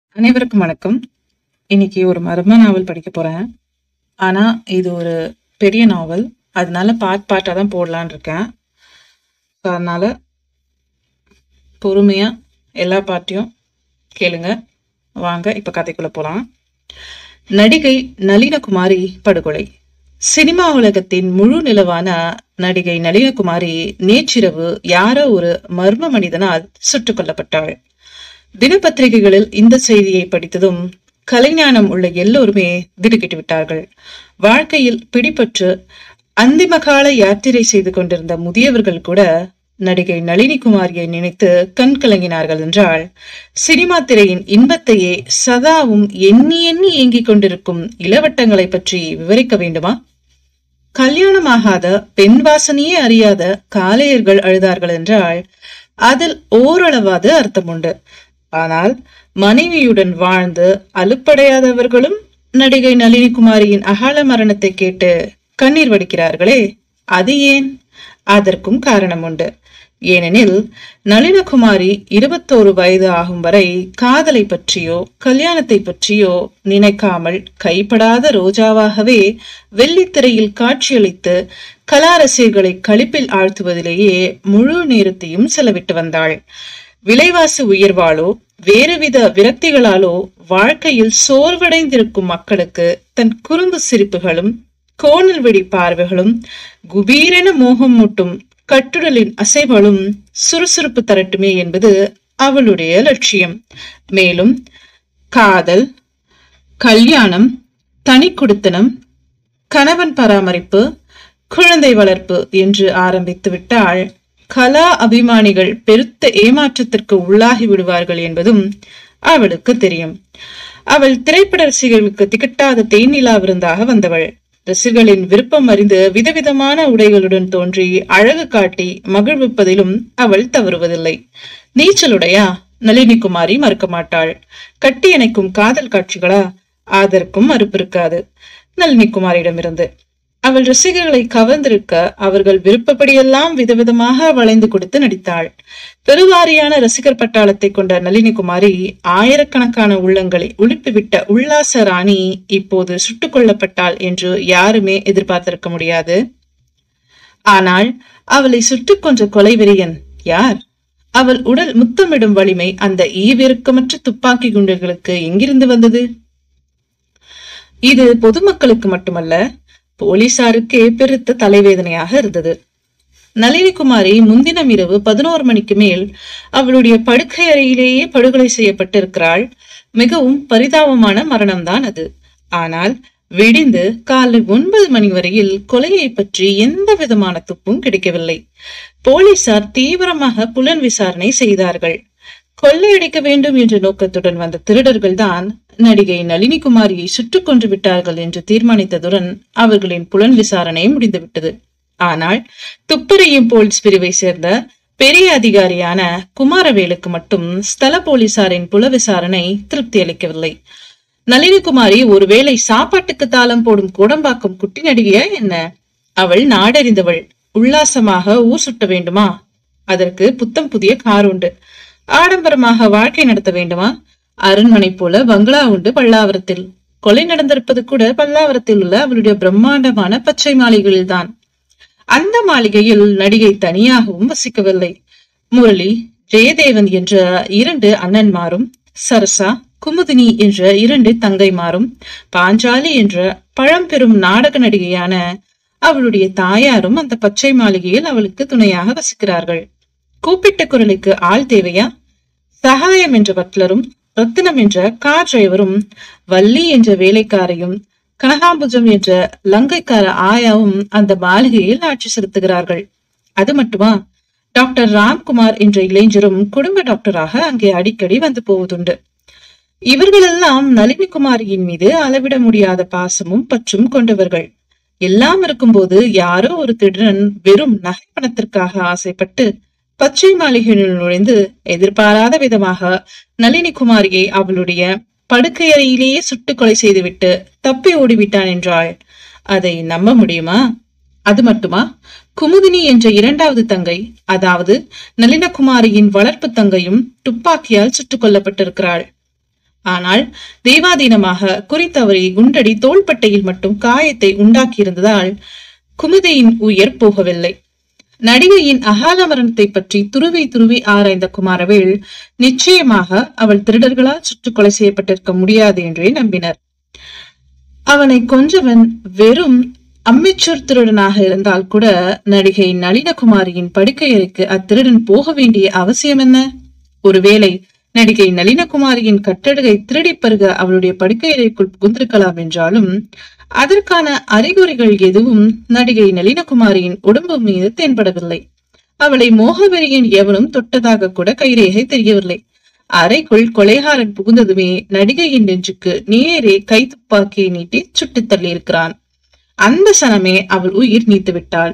அனைவருக்கும் வணக்கம் இன்னைக்கு ஒரு மர்ம நாவல் படிக்க போறேன் ஆனா இது ஒரு பெரிய நாவல் அதனால பார்ட் பார்ட்டா தான் போடலான்னு இருக்கேன் So, அதனால பொறுமையா எல்லா பாட்டையும் கேளுங்க வாங்க இப்ப கதைக்குள்ள போலாம் நடிகை நளினகுமாரி படுகொலை சினிமா உலகத்தின் முழு நிலவான நடிகை நளினகுமாரி நேற்றிரவு யாரோ ஒரு மர்ம மனிதனால் சுட்டுக் கொல்லப்பட்டாள் தினப்பத்திரிகைகளில் இந்த செய்தியை படித்ததும் கலைஞானம் உள்ள எல்லோருமே திடுக்கிட்டு விட்டார்கள் வாழ்க்கையில் பிடிபட்டு அந்திமகால யாத்திரை செய்து கொண்டிருந்த முதியவர்கள் கூட நடிகை நளினி குமாரியை நினைத்து கண் கலங்கினார்கள் என்றால் சினிமா திரையின் இன்பத்தையே சதாவும் எண்ணி எண்ணி ஏங்கிக் கொண்டிருக்கும் இளவட்டங்களை பற்றி விவரிக்க வேண்டுமா கல்யாணமாகாத பெண் வாசனையே அறியாத காளையர்கள் அழுதார்கள் என்றால் அதில் ஓரளவாது அர்த்தம் உண்டு ஆனால் மனைவியுடன் வாழ்ந்து அலுப்படையாதவர்களும் நடிகை நளினி குமாரியின் அகால மரணத்தை கேட்டு கண்ணீர் வடிக்கிறார்களே அது ஏன் அதற்கும் காரணம் உண்டு ஏனெனில் நளினகுமாரி இருபத்தோரு வயது ஆகும் வரை காதலை பற்றியோ கல்யாணத்தை பற்றியோ நினைக்காமல் கைப்படாத ரோஜாவாகவே வெள்ளித்திரையில் காட்சியளித்து கலா ரசிகர்களை களிப்பில் ஆழ்த்துவதிலேயே முழு நேரத்தையும் செலவிட்டு வந்தாள் விலைவாசி உயர்வாலோ வேறுவித விரக்திகளாலோ வாழ்க்கையில் சோர்வடைந்திருக்கும் மக்களுக்கு தன் குறும்பு சிரிப்புகளும் கோணல் வெடி பார்வைகளும் குபீரென மோகம் மூட்டும் கட்டுடலின் அசைவுகளும் சுறுசுறுப்பு தரட்டுமே என்பது அவளுடைய லட்சியம் மேலும் காதல் கல்யாணம் தனி குடுத்தனம் கணவன் பராமரிப்பு குழந்தை வளர்ப்பு என்று ஆரம்பித்து விட்டால் கலா அபிமானிகள் பெருத்த ஏமாற்றத்திற்கு உள்ளாகி விடுவார்கள் என்பதும் அவளுக்கு தெரியும் அவள் திரைப்பட ரசிகர்களுக்கு திகட்டாத தேனிலா விருந்தாக வந்தவள் ரசிகர்களின் விருப்பம் அறிந்து விதவிதமான உடைகளுடன் தோன்றி அழகு காட்டி மகிழ்விப்பதிலும் அவள் தவறுவதில்லை நீச்சலுடையா நளினி குமாரி மறுக்க மாட்டாள் கட்டி இணைக்கும் காதல் காட்சிகளா அதற்கும் மறுப்பு இருக்காது நளினி குமாரிடமிருந்து அவள் ரசிகர்களை கவர்ந்திருக்க அவர்கள் விருப்பப்படியெல்லாம் விதவிதமாக வளைந்து கொடுத்து நடித்தாள் பெருவாரியான ரசிகர் பட்டாளத்தை கொண்ட நளினி குமாரி ஆயிரக்கணக்கான உள்ளங்களை உலுப்பிவிட்ட உல்லாச ராணி இப்போது சுட்டுக் கொல்லப்பட்டாள் என்று யாருமே எதிர்பார்த்திருக்க முடியாது ஆனால் அவளை சுட்டுக் கொன்ற கொலைவெறியன் யார் அவள் உடல் முத்தமிடும் வலிமை அந்த ஈவிரக்கமற்ற துப்பாக்கி குண்டுகளுக்கு எங்கிருந்து வந்தது இது பொதுமக்களுக்கு மட்டுமல்ல போலீசாருக்கே பெருத்த தலைவேதனையாக இருந்தது நளினி குமாரி முன்தினம் இரவு பதினோரு மணிக்கு மேல் அவளுடைய படுக்கை அறையிலேயே படுகொலை செய்யப்பட்டிருக்கிறாள் மிகவும் பரிதாபமான மரணம்தான் அது ஆனால் விடிந்து காலை ஒன்பது மணி வரையில் கொலையை பற்றி எந்த விதமான துப்பும் கிடைக்கவில்லை போலீசார் தீவிரமாக புலன் விசாரணை செய்தார்கள் கொள்ளையடிக்க வேண்டும் என்ற நோக்கத்துடன் வந்த திருடர்கள் தான் நடிகை நளினி குமாரியை சுட்டுக் கொன்று விட்டார்கள் என்று தீர்மானித்ததுடன் அவர்களின் புலன் விசாரணை முடிந்துவிட்டது ஆனால் துப்பறியும் போலீஸ் பிரிவை சேர்ந்த பெரிய அதிகாரியான குமாரவேலுக்கு மட்டும் ஸ்தல போலீசாரின் புல விசாரணை திருப்தி அளிக்கவில்லை நளினி குமாரி ஒருவேளை சாப்பாட்டுக்கு தாளம் போடும் கோடம்பாக்கம் குட்டி நடிகையா என்ன அவள் நாடறிந்தவள் உல்லாசமாக ஊர் சுட்ட வேண்டுமா அதற்கு புத்தம் புதிய கார் உண்டு ஆடம்பரமாக வாழ்க்கை நடத்த வேண்டுமா அரண்மனை போல பங்களா உண்டு பல்லாவரத்தில் கொலை நடந்திருப்பது கூட பல்லாவரத்தில் உள்ள அவளுடைய பிரம்மாண்டமான பச்சை மாளிகையில் தான் அந்த மாளிகையில் நடிகை தனியாகவும் வசிக்கவில்லை முரளி ஜெயதேவன் என்ற இரண்டு அண்ணன்மாரும் சரசா குமுதினி என்ற இரண்டு தங்கைமாரும் பாஞ்சாலி என்ற பழம்பெரும் நாடக நடிகையான அவளுடைய தாயாரும் அந்த பச்சை மாளிகையில் அவளுக்கு துணையாக வசிக்கிறார்கள் கூப்பிட்ட குரலுக்கு ஆள் தேவையா சகாயம் என்ற பட்லரும் ரத்தினம் என்ற கார் டிரைவரும் வள்ளி என்ற வேலைக்காரையும் கனகாம்புஜம் என்ற லங்கைக்கார ஆயாவும் அந்த மாளிகையில் ஆட்சி செலுத்துகிறார்கள் அது மட்டுமா டாக்டர் ராம்குமார் என்ற இளைஞரும் குடும்ப டாக்டராக அங்கே அடிக்கடி வந்து போவதுண்டு இவர்களெல்லாம் நளினி குமாரியின் மீது அளவிட முடியாத பாசமும் பற்றும் கொண்டவர்கள் எல்லாம் இருக்கும்போது யாரோ ஒரு திருடன் வெறும் நகை பணத்திற்காக ஆசைப்பட்டு பச்சை மாளிகையில் நுழைந்து எதிர்பாராத விதமாக நளினி குமாரியை அவளுடைய படுக்கை அறையிலேயே சுட்டு கொலை செய்துவிட்டு தப்பி ஓடிவிட்டான் என்றாள் அதை நம்ப முடியுமா அது மட்டுமா குமுதினி என்ற இரண்டாவது தங்கை அதாவது நளினகுமாரியின் வளர்ப்பு தங்கையும் துப்பாக்கியால் சுட்டுக் கொல்லப்பட்டிருக்கிறாள் ஆனால் தெய்வாதீனமாக குறித்தவரை குண்டடி தோள்பட்டையில் மட்டும் காயத்தை உண்டாக்கியிருந்ததால் குமுதியின் உயிர் போகவில்லை நடிகையின் அகால மரணத்தை பற்றி துருவி துருவி ஆராய்ந்த குமாரவேல் நிச்சயமாக அவள் திருடர்களால் சுட்டுக் கொலை செய்யப்பட்டிருக்க முடியாது என்றே நம்பினர் அவனை கொன்றவன் வெறும் அம்மிச்சூர் திருடனாக இருந்தால் கூட நடிகை நளினகுமாரியின் படுக்கையறைக்கு அத்திருடன் போக வேண்டிய அவசியம் என்ன ஒருவேளை நடிகை நளினகுமாரியின் கட்டடகை திருடிப் பருக அவளுடைய படுக்கையறைக்குள் புகுந்திருக்கலாம் என்றாலும் அதற்கான அறிகுறிகள் எதுவும் நடிகை நளினகுமாரியின் உடம்பு மீது தென்படவில்லை அவளை மோகவெறியின் எவனும் தொட்டதாக கூட கைரேகை தெரியவில்லை அறைக்குள் கொலைகாரன் புகுந்ததுமே நடிகையின் நெஞ்சுக்கு நேரே கை துப்பாக்கியை நீட்டி சுட்டுத் தள்ளியிருக்கிறான் அந்த சனமே அவள் உயிர் நீத்து விட்டாள்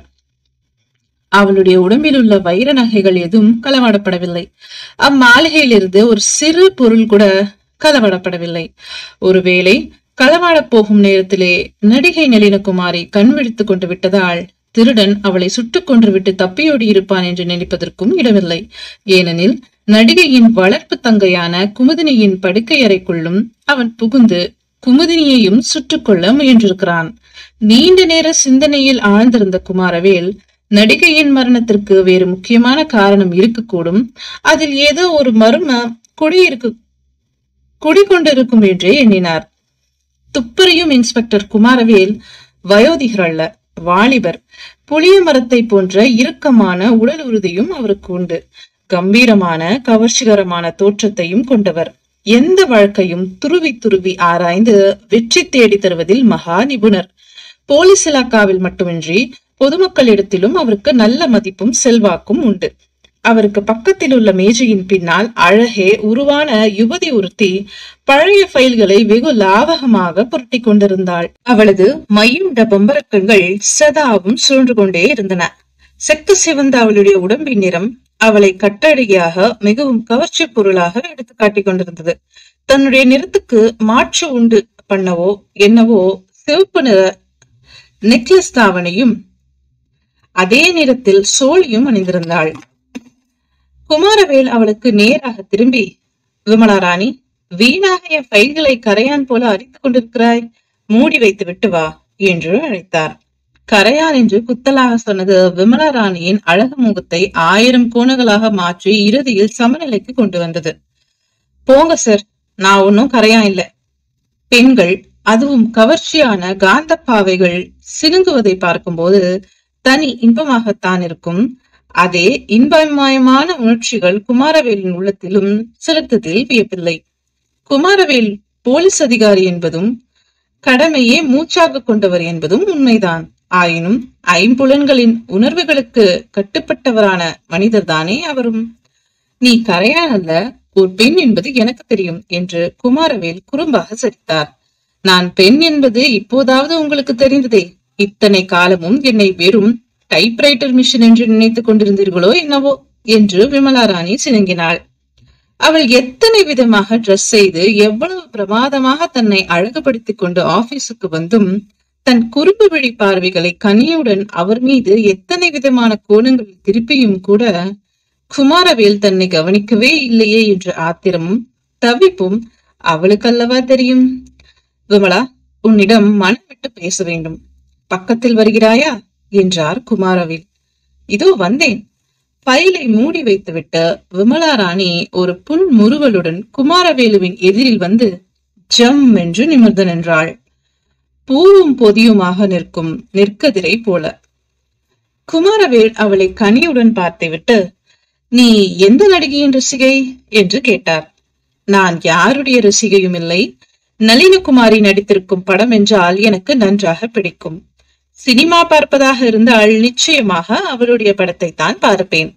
அவளுடைய உடம்பில் உள்ள வைர நகைகள் எதுவும் களவாடப்படவில்லை அம்மாளிகையிலிருந்து ஒரு சிறு பொருள் கூட களவாடப்படவில்லை ஒருவேளை களவாடப் போகும் நேரத்திலே நடிகை நளினகுமாரி கண் விழித்துக் கொண்டு விட்டதால் திருடன் அவளை சுட்டுக் கொன்று விட்டு தப்பியோடி இருப்பான் என்று நினைப்பதற்கும் இடமில்லை ஏனெனில் நடிகையின் வளர்ப்பு தங்கையான குமுதினியின் படுக்கை அறைக்குள்ளும் அவன் புகுந்து குமுதினியையும் சுட்டுக்கொள்ள முயன்றிருக்கிறான் நீண்ட நேர சிந்தனையில் ஆழ்ந்திருந்த குமாரவேல் நடிகையின் மரணத்திற்கு வேறு முக்கியமான காரணம் இருக்கக்கூடும் அதில் ஏதோ ஒரு மர்ம குடியிருக்கு குடிகொண்டிருக்கும் என்றே எண்ணினார் துப்பறியும் இன்ஸ்பெக்டர் குமாரவேல் வயோதிகர் அல்ல வாலிபர் புளிய மரத்தை போன்ற இறுக்கமான உடல் உறுதியும் அவருக்கு உண்டு கம்பீரமான கவர்ச்சிகரமான தோற்றத்தையும் கொண்டவர் எந்த வழக்கையும் துருவி துருவி ஆராய்ந்து வெற்றி தேடி தருவதில் மகா நிபுணர் போலீஸ் இலாக்காவில் மட்டுமின்றி பொதுமக்களிடத்திலும் அவருக்கு நல்ல மதிப்பும் செல்வாக்கும் உண்டு அவருக்கு பக்கத்தில் உள்ள மேஜையின் பின்னால் அழகே உருவான யுவதி ஒருத்தி பழைய ஃபைல்களை வெகு லாவகமாக புரட்டி கொண்டிருந்தாள் அவளது மையுண்ட பம்பரக்கங்கள் சதாவும் சுழன்று கொண்டே இருந்தன செக்கு சிவந்த அவளுடைய உடம்பின் நிறம் அவளை கட்டழகியாக மிகவும் கவர்ச்சி பொருளாக எடுத்து காட்டிக் கொண்டிருந்தது தன்னுடைய நிறத்துக்கு மாற்று உண்டு பண்ணவோ என்னவோ சிவப்பு நிற நெக்லஸ் தாவணியும் அதே நிறத்தில் சோழியும் அணிந்திருந்தாள் குமாரவேல் அவளுக்கு நேராக திரும்பி விமலா ராணி வீணாக என் ஃபைல்களை கரையான் போல அரித்துக் கொண்டிருக்கிறாய் மூடி வைத்து விட்டு வா என்று அழைத்தார் கரையான் என்று குத்தலாக சொன்னது விமலா ராணியின் அழகு முகத்தை ஆயிரம் கோணங்களாக மாற்றி இறுதியில் சமநிலைக்கு கொண்டு வந்தது போங்க சார் நான் ஒன்னும் கரையான் இல்ல பெண்கள் அதுவும் கவர்ச்சியான காந்த பாவைகள் சினுங்குவதை பார்க்கும்போது தனி இன்பமாகத்தான் இருக்கும் அதே இன்பமயமான உணர்ச்சிகள் குமாரவேலின் உள்ளத்திலும் செலுத்ததில் வியப்பில்லை குமாரவேல் போலீஸ் அதிகாரி என்பதும் கடமையே மூச்சாக கொண்டவர் என்பதும் உண்மைதான் ஆயினும் ஐம்புலன்களின் உணர்வுகளுக்கு கட்டுப்பட்டவரான மனிதர்தானே அவரும் நீ கரையான் அல்ல ஒரு பெண் என்பது எனக்கு தெரியும் என்று குமாரவேல் குறும்பாக சிரித்தார் நான் பெண் என்பது இப்போதாவது உங்களுக்கு தெரிந்ததே இத்தனை காலமும் என்னை வெறும் டைப்ரைட்டர் மிஷின் என்று நினைத்துக் கொண்டிருந்தீர்களோ என்னவோ என்று விமலா ராணி சினுங்கினாள் அவள் எத்தனை விதமாக ட்ரெஸ் செய்து எவ்வளவு பிரமாதமாக தன்னை அழகுபடுத்திக் கொண்டு ஆபீஸுக்கு வந்தும் தன் குறும்பு விழி பார்வைகளை கனியுடன் அவர் மீது எத்தனை விதமான கோணங்களில் திருப்பியும் கூட குமாரவேல் தன்னை கவனிக்கவே இல்லையே என்ற ஆத்திரமும் தவிப்பும் அவளுக்கல்லவா தெரியும் விமலா உன்னிடம் மனம் விட்டு பேச வேண்டும் பக்கத்தில் வருகிறாயா என்றார் குமாரவேல் இதோ வந்தேன் பைலை மூடி வைத்துவிட்டு விமலா ராணி ஒரு புன் முறுவலுடன் குமாரவேலுவின் எதிரில் வந்து ஜம் என்று நிமிர்ந்து நின்றாள் பூவும் பொதியுமாக நிற்கும் நெற்கதிரை போல குமாரவேல் அவளை கனியுடன் பார்த்துவிட்டு நீ எந்த நடிகையின் ரசிகை என்று கேட்டார் நான் யாருடைய ரசிகையும் இல்லை நளினகுமாரி நடித்திருக்கும் படம் என்றால் எனக்கு நன்றாக பிடிக்கும் சினிமா பார்ப்பதாக இருந்தால் நிச்சயமாக அவருடைய படத்தை தான் பார்ப்பேன்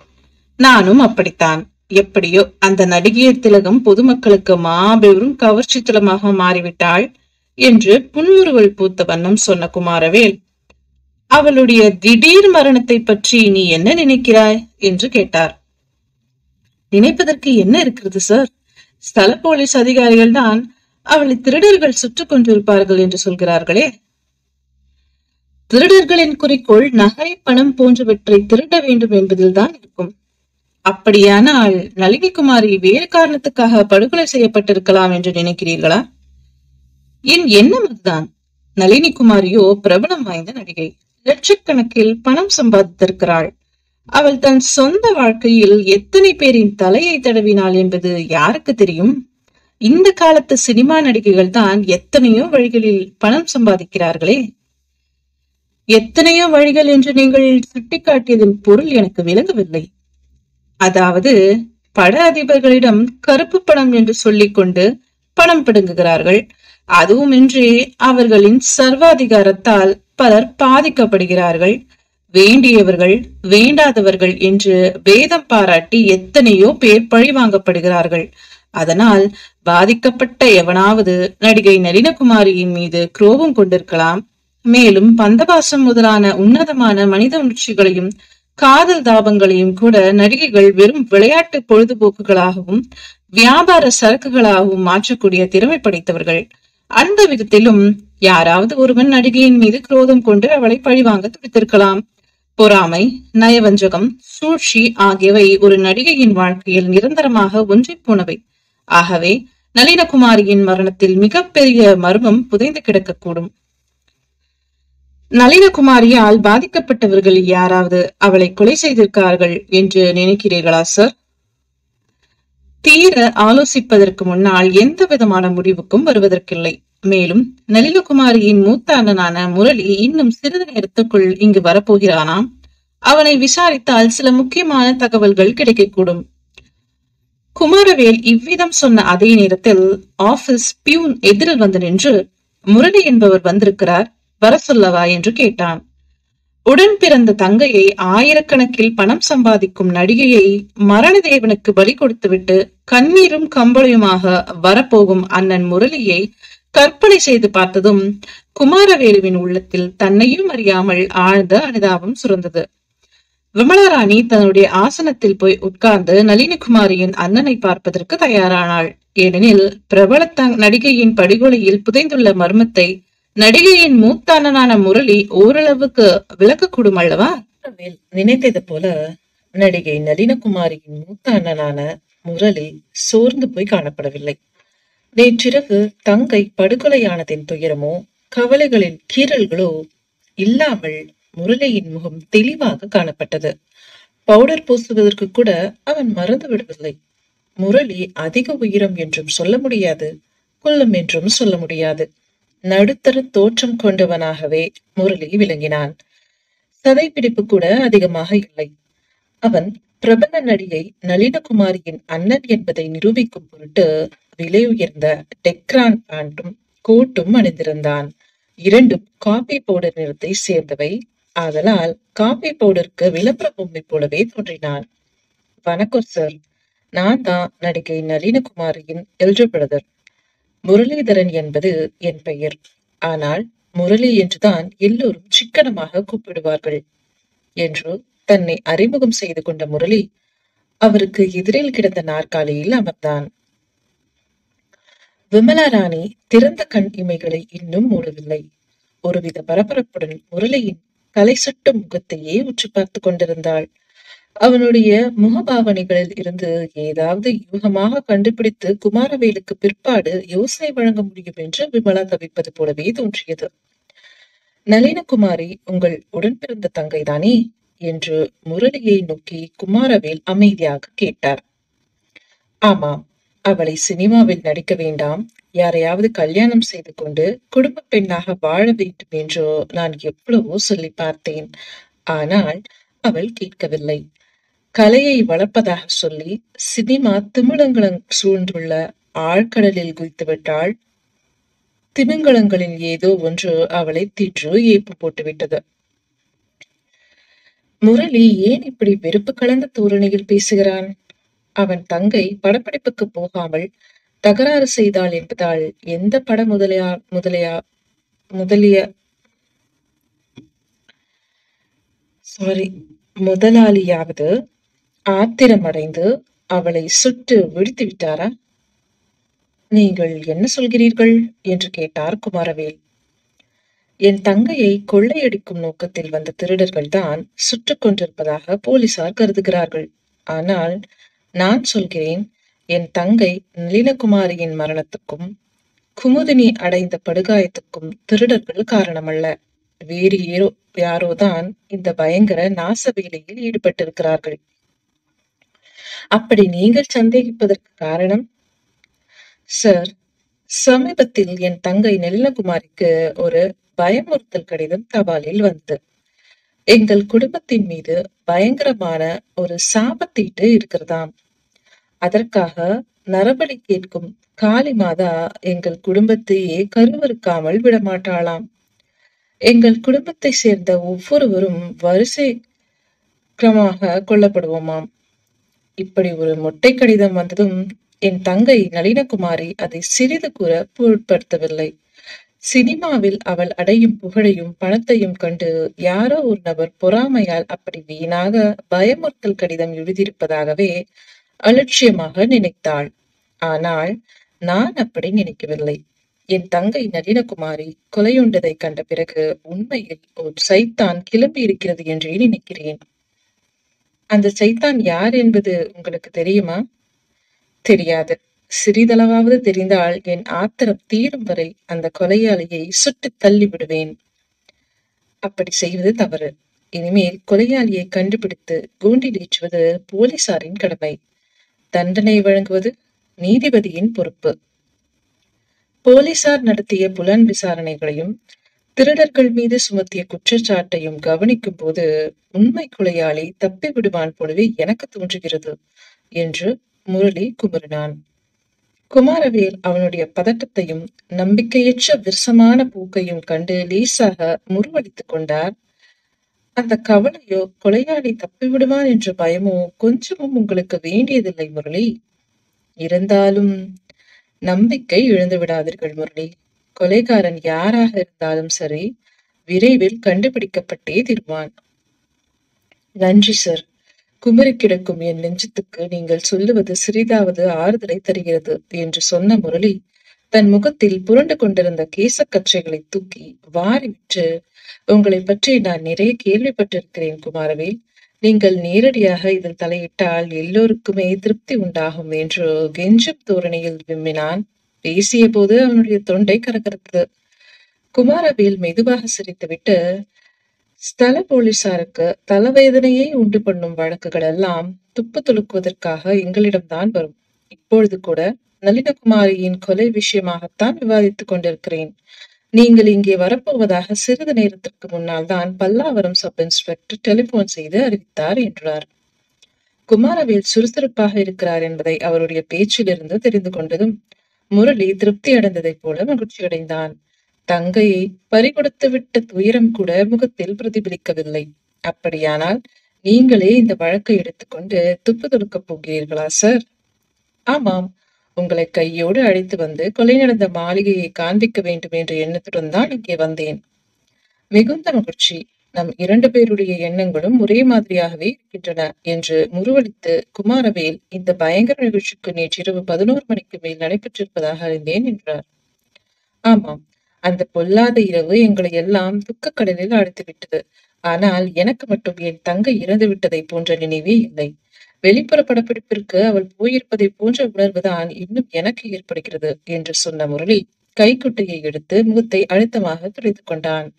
நானும் அப்படித்தான் எப்படியோ அந்த நடிகையர் திலகம் பொதுமக்களுக்கு மாபெரும் கவர்ச்சி தலமாக மாறிவிட்டாள் என்று புன்முறுவல் பூத்த வண்ணம் சொன்ன குமாரவேல் அவளுடைய திடீர் மரணத்தை பற்றி நீ என்ன நினைக்கிறாய் என்று கேட்டார் நினைப்பதற்கு என்ன இருக்கிறது சார் ஸ்தல போலீஸ் அதிகாரிகள் தான் அவளை திருடர்கள் சுட்டுக் கொண்டிருப்பார்கள் என்று சொல்கிறார்களே திருடர்களின் குறிக்கோள் நகை பணம் போன்றவற்றை திருட வேண்டும் என்பதில்தான் இருக்கும் அப்படியானால் நளினி குமாரி வேறு காரணத்துக்காக படுகொலை செய்யப்பட்டிருக்கலாம் என்று நினைக்கிறீர்களா என் எண்ணம் அதுதான் நளினி குமாரியோ பிரபலம் வாய்ந்த நடிகை லட்சக்கணக்கில் பணம் சம்பாதித்திருக்கிறாள் அவள் தன் சொந்த வாழ்க்கையில் எத்தனை பேரின் தலையை தடவினாள் என்பது யாருக்கு தெரியும் இந்த காலத்து சினிமா நடிகைகள் தான் எத்தனையோ வழிகளில் பணம் சம்பாதிக்கிறார்களே எத்தனையோ வழிகள் என்று நீங்கள் சுட்டிக்காட்டியதன் பொருள் எனக்கு விளங்கவில்லை அதாவது பட அதிபர்களிடம் கருப்பு பணம் என்று சொல்லிக்கொண்டு பணம் பிடுங்குகிறார்கள் அதுவுமின்றி அவர்களின் சர்வாதிகாரத்தால் பலர் பாதிக்கப்படுகிறார்கள் வேண்டியவர்கள் வேண்டாதவர்கள் என்று வேதம் பாராட்டி எத்தனையோ பேர் பழிவாங்கப்படுகிறார்கள் அதனால் பாதிக்கப்பட்ட எவனாவது நடிகை நளினகுமாரியின் மீது குரோபம் கொண்டிருக்கலாம் மேலும் பந்தபாசம் முதலான உன்னதமான மனித உணர்ச்சிகளையும் காதல் தாபங்களையும் கூட நடிகைகள் வெறும் விளையாட்டு பொழுதுபோக்குகளாகவும் வியாபார சரக்குகளாகவும் மாற்றக்கூடிய திறமை படைத்தவர்கள் அந்த விதத்திலும் யாராவது ஒருவன் நடிகையின் மீது குரோதம் கொண்டு அவளை பழிவாங்க துடித்திருக்கலாம் பொறாமை நயவஞ்சகம் சூழ்ச்சி ஆகியவை ஒரு நடிகையின் வாழ்க்கையில் நிரந்தரமாக ஒன்றிப் போனவை ஆகவே நளினகுமாரியின் மரணத்தில் மிகப்பெரிய மர்மம் புதைந்து கிடக்கக்கூடும் நளினகுமாரியால் பாதிக்கப்பட்டவர்கள் யாராவது அவளை கொலை செய்திருக்கார்கள் என்று நினைக்கிறீர்களா சார் தீர ஆலோசிப்பதற்கு முன்னால் எந்த விதமான முடிவுக்கும் வருவதற்கில்லை மேலும் நளினகுமாரியின் மூத்த அண்ணனான முரளி இன்னும் சிறிது நேரத்துக்குள் இங்கு வரப்போகிறானாம் அவனை விசாரித்தால் சில முக்கியமான தகவல்கள் கிடைக்கக்கூடும் குமாரவேல் இவ்விதம் சொன்ன அதே நேரத்தில் ஆபீஸ் பியூன் எதிரில் வந்து நின்று முரளி என்பவர் வந்திருக்கிறார் வர சொல்லவா என்று கேட்டான் உடன் பிறந்த தங்கையை ஆயிரக்கணக்கில் பணம் சம்பாதிக்கும் நடிகையை மரணதேவனுக்கு பலி கொடுத்துவிட்டு கண்ணீரும் கம்பளையுமாக வரப்போகும் அண்ணன் முரளியை கற்பனை செய்து பார்த்ததும் குமாரவேலுவின் உள்ளத்தில் தன்னையும் அறியாமல் ஆழ்ந்த அனுதாபம் சுரந்தது விமலாராணி தன்னுடைய ஆசனத்தில் போய் உட்கார்ந்து நளினிகுமாரியின் அண்ணனை பார்ப்பதற்கு தயாரானாள் ஏனெனில் பிரபல நடிகையின் படுகொலையில் புதைந்துள்ள மர்மத்தை நடிகையின் மூத்த அண்ணனான முரளி ஓரளவுக்கு விளக்கக்கூடும் அல்லவா நினைத்தது போல நடிகை நளினகுமாரியின் மூத்த அண்ணனான முரளி சோர்ந்து போய் காணப்படவில்லை நேற்றிரவு தங்கை படுகொலையானதின் துயரமோ கவலைகளின் கீறல்களோ இல்லாமல் முரளியின் முகம் தெளிவாக காணப்பட்டது பவுடர் பூசுவதற்கு கூட அவன் மறந்து விடவில்லை முரளி அதிக உயரம் என்றும் சொல்ல முடியாது குள்ளம் என்றும் சொல்ல முடியாது நடுத்தர தோற்றம் கொண்டவனாகவே முரளி விளங்கினான் சதைப்பிடிப்பு கூட அதிகமாக இல்லை அவன் பிரபல நடிகை நளினகுமாரியின் அண்ணன் என்பதை நிரூபிக்கும் பொருட்டு விலை உயர்ந்த டெக்ரான் பேண்டும் கோட்டும் அணிந்திருந்தான் இரண்டும் காபி பவுடர் நிறத்தை சேர்ந்தவை ஆதலால் காபி பவுடருக்கு விளம்பர பொம்மை போலவே தோன்றினான் வணக்கம் சார் நான் தான் நடிகை நளினகுமாரியின் எல்டர் பிரதர் முரளிதரன் என்பது என் பெயர் ஆனால் முரளி என்றுதான் எல்லோரும் சிக்கனமாக கூப்பிடுவார்கள் என்று தன்னை அறிமுகம் செய்து கொண்ட முரளி அவருக்கு எதிரில் கிடந்த நாற்காலியில் அமர்ந்தான் விமலா ராணி திறந்த கண் இமைகளை இன்னும் மூடவில்லை ஒருவித பரபரப்புடன் முரளியின் தலை சுட்டும் முகத்தையே உற்று பார்த்து கொண்டிருந்தாள் அவனுடைய முகபாவனைகளில் இருந்து ஏதாவது யூகமாக கண்டுபிடித்து குமாரவேலுக்கு பிற்பாடு யோசனை வழங்க முடியும் என்று விமலா தவிப்பது போலவே தோன்றியது நளினகுமாரி உங்கள் உடன் பிறந்த தங்கைதானே என்று முரளியை நோக்கி குமாரவேல் அமைதியாக கேட்டார் ஆமாம் அவளை சினிமாவில் நடிக்க வேண்டாம் யாரையாவது கல்யாணம் செய்து கொண்டு குடும்ப பெண்ணாக வாழ வேண்டும் என்று நான் எவ்வளவோ சொல்லி பார்த்தேன் ஆனால் அவள் கேட்கவில்லை கலையை வளர்ப்பதாக சொல்லி சினிமா திமிழங்களங் சூழ்ந்துள்ள ஆழ்கடலில் குதித்து விட்டாள் திமிங்கலங்களின் ஏதோ ஒன்று அவளை திற்று ஏப்பு போட்டுவிட்டது முரளி ஏன் இப்படி வெறுப்பு கலந்த தோரணையில் பேசுகிறான் அவன் தங்கை படப்பிடிப்புக்கு போகாமல் தகராறு செய்தாள் என்பதால் எந்த பட முதலியா முதலியா முதலிய சாரி முதலாளியாவது ஆத்திரமடைந்து அவளை சுட்டு விழித்து விட்டாரா நீங்கள் என்ன சொல்கிறீர்கள் என்று கேட்டார் குமாரவேல் என் தங்கையை கொள்ளையடிக்கும் நோக்கத்தில் வந்த திருடர்கள் தான் சுட்டுக் கொண்டிருப்பதாக போலீசார் கருதுகிறார்கள் ஆனால் நான் சொல்கிறேன் என் தங்கை நளினகுமாரியின் மரணத்துக்கும் குமுதினி அடைந்த படுகாயத்துக்கும் திருடர்கள் காரணமல்ல வேறு ஏரோ யாரோதான் இந்த பயங்கர நாச வேலையில் ஈடுபட்டிருக்கிறார்கள் அப்படி நீங்கள் சந்தேகிப்பதற்கு காரணம் சார் சமீபத்தில் என் தங்கை நளினகுமாரிக்கு ஒரு பயமுறுத்தல் கடிதம் தபாலில் வந்தது எங்கள் குடும்பத்தின் மீது பயங்கரமான ஒரு சாபத்தீட்டு இருக்கிறதாம் அதற்காக நரபலி கேட்கும் காளி மாதா எங்கள் குடும்பத்தையே கருவறுக்காமல் விடமாட்டாளாம் எங்கள் குடும்பத்தை சேர்ந்த ஒவ்வொருவரும் வரிசை கிரமாக கொல்லப்படுவோமாம் இப்படி ஒரு மொட்டை கடிதம் வந்ததும் என் தங்கை நளினகுமாரி அதை சிறிது கூற பொருட்படுத்தவில்லை சினிமாவில் அவள் அடையும் புகழையும் பணத்தையும் கண்டு யாரோ ஒரு நபர் பொறாமையால் அப்படி வீணாக பயமுறுத்தல் கடிதம் எழுதியிருப்பதாகவே அலட்சியமாக நினைத்தாள் ஆனால் நான் அப்படி நினைக்கவில்லை என் தங்கை நளினகுமாரி கொலையுண்டதை கண்ட பிறகு உண்மையில் ஒரு சைத்தான் கிளம்பி இருக்கிறது என்றே நினைக்கிறேன் அந்த சைத்தான் யார் என்பது உங்களுக்கு தெரியுமா தெரியாது சிறிதளவாவது தெரிந்தால் என் ஆத்திரம் தீரும் வரை அந்த கொலையாளியை சுட்டு தள்ளி விடுவேன் அப்படி செய்வது தவறு இனிமேல் கொலையாளியை கண்டுபிடித்து கூண்டிலேற்றுவது போலீசாரின் கடமை தண்டனை வழங்குவது நீதிபதியின் பொறுப்பு போலீசார் நடத்திய புலன் விசாரணைகளையும் திருடர்கள் மீது சுமத்திய குற்றச்சாட்டையும் கவனிக்கும் போது உண்மை கொலையாளி தப்பி விடுவான் போலவே எனக்கு தோன்றுகிறது என்று முரளி குமரினான் குமாரவேல் அவனுடைய பதட்டத்தையும் நம்பிக்கையற்ற விரசமான போக்கையும் கண்டு லேசாக முருவடித்துக் கொண்டார் அந்த கவலையோ கொலையாளி தப்பிவிடுவான் என்ற பயமோ கொஞ்சமும் உங்களுக்கு வேண்டியதில்லை முரளி இருந்தாலும் நம்பிக்கை இழந்து விடாதீர்கள் முரளி கொலைகாரன் யாராக இருந்தாலும் சரி விரைவில் கண்டுபிடிக்கப்பட்டே தீர்வான் நன்றி சார் குமரி கிடக்கும் என் நெஞ்சத்துக்கு நீங்கள் சொல்லுவது சிறிதாவது ஆறுதலை தருகிறது என்று சொன்ன முரளி தன் முகத்தில் புரண்டு கொண்டிருந்த கேசக்கச்சைகளை தூக்கி வாரி விட்டு உங்களை பற்றி நான் நிறைய கேள்விப்பட்டிருக்கிறேன் குமாரவேல் நீங்கள் நேரடியாக இதில் தலையிட்டால் எல்லோருக்குமே திருப்தி உண்டாகும் என்று கெஞ்சும் தோரணையில் விம்மினான் பேசிய போது அவனுடைய தொண்டை கரகரத்தது குமாரவேல் மெதுவாக சிரித்துவிட்டு ஸ்தல போலீசாருக்கு தலைவேதனையை உண்டு பண்ணும் வழக்குகள் எல்லாம் துப்பு துளுக்குவதற்காக எங்களிடம்தான் வரும் இப்பொழுது கூட நளினகுமாரியின் கொலை விஷயமாகத்தான் விவாதித்துக் கொண்டிருக்கிறேன் நீங்கள் இங்கே வரப்போவதாக சிறிது நேரத்திற்கு முன்னால் தான் பல்லாவரம் சப் இன்ஸ்பெக்டர் டெலிபோன் செய்து அறிவித்தார் என்றார் குமாரவேல் சுறுசுறுப்பாக இருக்கிறார் என்பதை அவருடைய பேச்சிலிருந்து தெரிந்து கொண்டதும் முரளி திருப்தி அடைந்ததைப் போல மகிழ்ச்சி அடைந்தான் தங்கையை பறிகொடுத்து விட்ட துயரம் கூட முகத்தில் பிரதிபலிக்கவில்லை அப்படியானால் நீங்களே இந்த வழக்கை எடுத்துக்கொண்டு துப்பு தொடுக்கப் போகிறீர்களா சார் ஆமாம் உங்களை கையோடு அழைத்து வந்து கொலை நடந்த மாளிகையை காண்பிக்க வேண்டும் என்ற எண்ணத்துடன் தான் இங்கே வந்தேன் மிகுந்த மகிழ்ச்சி நம் இரண்டு பேருடைய எண்ணங்களும் ஒரே மாதிரியாகவே இருக்கின்றன என்று முருவளித்து குமாரவேல் இந்த பயங்கர நிகழ்ச்சிக்கு நேற்றிரவு பதினோரு மணிக்கு மேல் நடைபெற்றிருப்பதாக அறிந்தேன் என்றார் ஆமாம் அந்த பொல்லாத இரவு எங்களை எல்லாம் துக்கக்கடலில் அழைத்து விட்டது ஆனால் எனக்கு மட்டும் என் தங்கை இறந்து விட்டதை போன்ற நினைவே இல்லை வெளிப்புற படப்பிடிப்பிற்கு அவள் போயிருப்பதை போன்ற உணர்வுதான் இன்னும் எனக்கு ஏற்படுகிறது என்று சொன்ன முரளி கைக்குட்டையை எடுத்து முகத்தை அழுத்தமாக துடைத்துக் கொண்டான்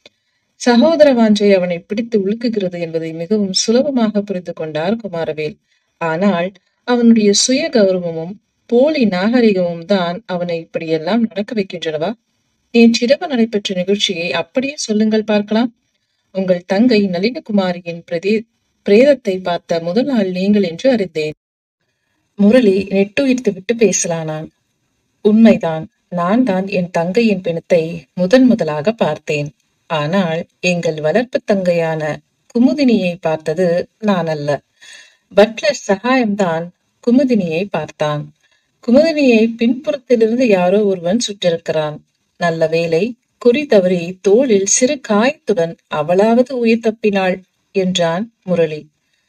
சகோதர வாஞ்சை அவனை பிடித்து உழுக்குகிறது என்பதை மிகவும் சுலபமாக புரிந்து கொண்டார் குமாரவேல் ஆனால் அவனுடைய சுய கௌரவமும் போலி நாகரிகமும் தான் அவனை இப்படியெல்லாம் நடக்க வைக்கின்றனவா நேற்றிரவு நடைபெற்ற நிகழ்ச்சியை அப்படியே சொல்லுங்கள் பார்க்கலாம் உங்கள் தங்கை நளினகுமாரியின் பிரதே பிரேதத்தை பார்த்த முதல் நாள் நீங்கள் என்று அறிந்தேன் முரளி நெட்டுயிர்த்து விட்டு பேசலானான் உண்மைதான் நான் தான் என் தங்கையின் பிணத்தை முதன் முதலாக பார்த்தேன் ஆனால் எங்கள் வளர்ப்பு தங்கையான குமுதினியை பார்த்தது நான் அல்ல பட்லர் சகாயம்தான் குமுதினியை பார்த்தான் குமுதினியை பின்புறத்திலிருந்து யாரோ ஒருவன் சுற்றிருக்கிறான் நல்ல வேலை குறி தவறி தோளில் சிறு காயத்துடன் அவளாவது உயிர் தப்பினாள் என்றான் முரளி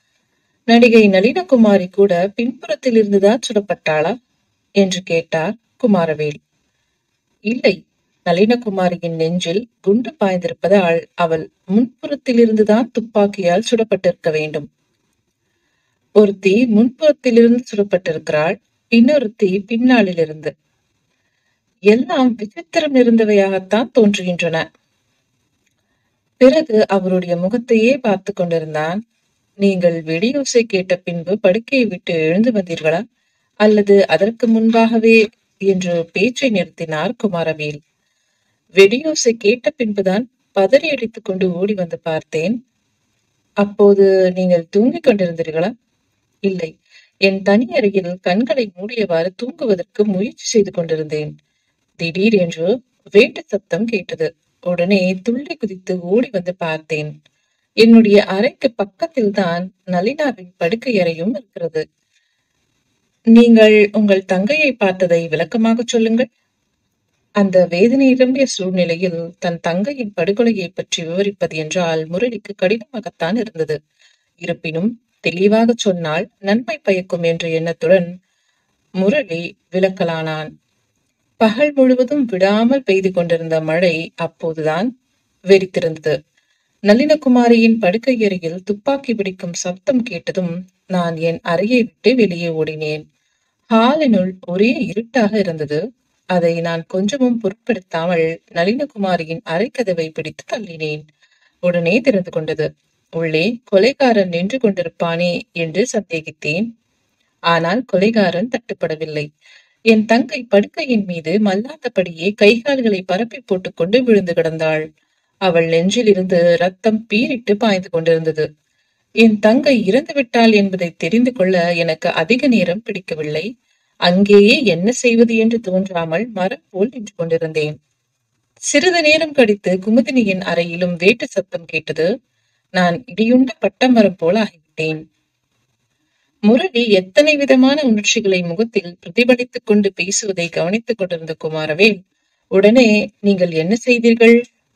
நடிகை நளினகுமாரி கூட பின்புறத்தில் இருந்துதான் சுடப்பட்டாளா என்று கேட்டார் குமாரவேல் இல்லை நளினகுமாரியின் நெஞ்சில் குண்டு பாய்ந்திருப்பதால் அவள் முன்புறத்தில் இருந்துதான் துப்பாக்கியால் சுடப்பட்டிருக்க வேண்டும் ஒருத்தி முன்புறத்திலிருந்து சுடப்பட்டிருக்கிறாள் இன்னொருத்தி பின்னாளிலிருந்து எல்லாம் விசித்திரம் நிறைந்தவையாகத்தான் தோன்றுகின்றன பிறகு அவருடைய முகத்தையே பார்த்து கொண்டிருந்தான் நீங்கள் வெடியோசை கேட்ட பின்பு படுக்கையை விட்டு எழுந்து வந்தீர்களா அல்லது அதற்கு முன்பாகவே என்று பேச்சை நிறுத்தினார் குமாரவேல் வெடியோசை கேட்ட பின்புதான் பதறி அடித்துக் கொண்டு ஓடி வந்து பார்த்தேன் அப்போது நீங்கள் தூங்கிக் கொண்டிருந்தீர்களா இல்லை என் தனி அறையில் கண்களை மூடியவாறு தூங்குவதற்கு முயற்சி செய்து கொண்டிருந்தேன் திடீரென்று வேட்டு சத்தம் கேட்டது உடனே துள்ளி குதித்து ஓடி வந்து பார்த்தேன் என்னுடைய அறைக்கு பக்கத்தில் தான் நளினாவின் படுக்கை அறையும் இருக்கிறது நீங்கள் உங்கள் தங்கையை பார்த்ததை விளக்கமாக சொல்லுங்கள் அந்த வேதனை நிரம்பிய சூழ்நிலையில் தன் தங்கையின் படுகொலையை பற்றி விவரிப்பது என்றால் முரளிக்கு கடினமாகத்தான் இருந்தது இருப்பினும் தெளிவாக சொன்னால் நன்மை பயக்கும் என்ற எண்ணத்துடன் முரளி விளக்கலானான் பகல் முழுவதும் விடாமல் பெய்து கொண்டிருந்த மழை அப்போதுதான் வெறித்திருந்தது நளினகுமாரியின் படுக்கையறையில் துப்பாக்கி பிடிக்கும் சப்தம் கேட்டதும் நான் என் அறையை விட்டு வெளியே ஓடினேன் ஹாலினுள் ஒரே இருட்டாக இருந்தது அதை நான் கொஞ்சமும் பொருட்படுத்தாமல் நளினகுமாரியின் அரைக்கதவை பிடித்து தள்ளினேன் உடனே திறந்து கொண்டது உள்ளே கொலைகாரன் நின்று கொண்டிருப்பானே என்று சந்தேகித்தேன் ஆனால் கொலைகாரன் தட்டுப்படவில்லை என் தங்கை படுக்கையின் மீது மல்லாந்தபடியே கைகால்களை பரப்பி போட்டுக்கொண்டு விழுந்து கிடந்தாள் அவள் நெஞ்சில் இருந்து ரத்தம் பீரிட்டு பாய்ந்து கொண்டிருந்தது என் தங்கை இறந்து விட்டாள் என்பதை தெரிந்து கொள்ள எனக்கு அதிக நேரம் பிடிக்கவில்லை அங்கேயே என்ன செய்வது என்று தோன்றாமல் மரம் போல் நின்று கொண்டிருந்தேன் சிறிது நேரம் கழித்து குமுதினியின் அறையிலும் வேட்டு சத்தம் கேட்டது நான் இடியுண்ட பட்டமரம் போல ஆகிவிட்டேன் முரளி எத்தனை விதமான உணர்ச்சிகளை முகத்தில் பிரதிபலித்துக் கொண்டு பேசுவதை கவனித்துக் கொண்டிருந்த குமாரவேல் உடனே நீங்கள் என்ன செய்தீர்கள்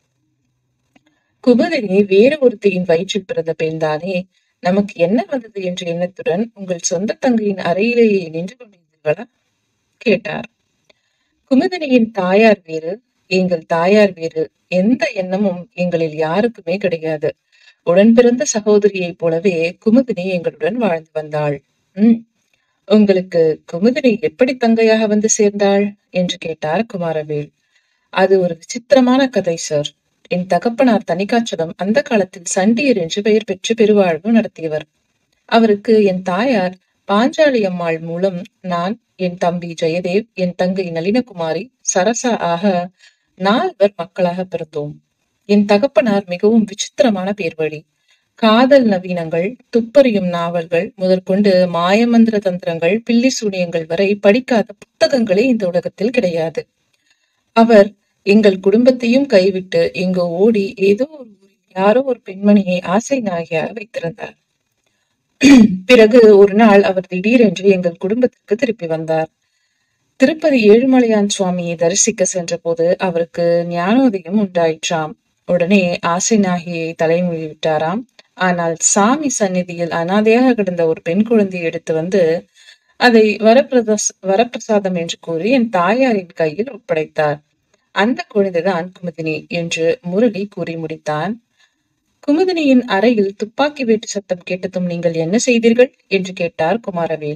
குமுதினி வேறு ஒருத்தியின் வயிற்றில் பிறந்த பெண்தானே நமக்கு என்ன வந்தது என்ற எண்ணத்துடன் உங்கள் சொந்த தங்கையின் அறையிலேயே நின்று கொண்டிருந்தீர்களா கேட்டார் குமுதினியின் தாயார் வேறு எங்கள் தாயார் வேறு எந்த எண்ணமும் எங்களில் யாருக்குமே கிடையாது உடன் பிறந்த சகோதரியைப் போலவே குமுதினி எங்களுடன் வாழ்ந்து வந்தாள் உம் உங்களுக்கு குமுதினி எப்படி தங்கையாக வந்து சேர்ந்தாள் என்று கேட்டார் குமாரவேல் அது ஒரு விசித்திரமான கதை சார் என் தகப்பனார் தனிக்காச்சலம் அந்த காலத்தில் சண்டியர் என்று பெயர் பெற்று பெருவாழ்வு நடத்தியவர் அவருக்கு என் தாயார் பாஞ்சாலி அம்மாள் மூலம் நான் என் தம்பி ஜெயதேவ் என் தங்கை நளினகுமாரி சரசா ஆக நால்வர் மக்களாக பிறந்தோம் என் தகப்பனார் மிகவும் விசித்திரமான பேர்வழி காதல் நவீனங்கள் துப்பறியும் நாவல்கள் முதற்கொண்டு மாயமந்திர தந்திரங்கள் பில்லி சூனியங்கள் வரை படிக்காத புத்தகங்களே இந்த உலகத்தில் கிடையாது அவர் எங்கள் குடும்பத்தையும் கைவிட்டு எங்கோ ஓடி ஏதோ ஒரு ஊரில் யாரோ ஒரு பெண்மணியை ஆசை நாயகியாக வைத்திருந்தார் பிறகு ஒரு நாள் அவர் திடீரென்று எங்கள் குடும்பத்திற்கு திருப்பி வந்தார் திருப்பதி ஏழுமலையான் சுவாமியை தரிசிக்க சென்றபோது அவருக்கு ஞானோதயம் உண்டாயிற்றாம் உடனே ஆசை நாயகியை தலைமொழி விட்டாராம் ஆனால் சாமி சந்நிதியில் அனாதையாக கிடந்த ஒரு பெண் குழந்தையை எடுத்து வந்து அதை வரப்பிரதாஸ் வரப்பிரசாதம் என்று கூறி என் தாயாரின் கையில் ஒப்படைத்தார் அந்த குழந்தைதான் குமுதினி என்று முரளி கூறி முடித்தான் குமுதினியின் அறையில் துப்பாக்கி வேட்டு சத்தம் கேட்டதும் நீங்கள் என்ன செய்தீர்கள் என்று கேட்டார் குமாரவேல்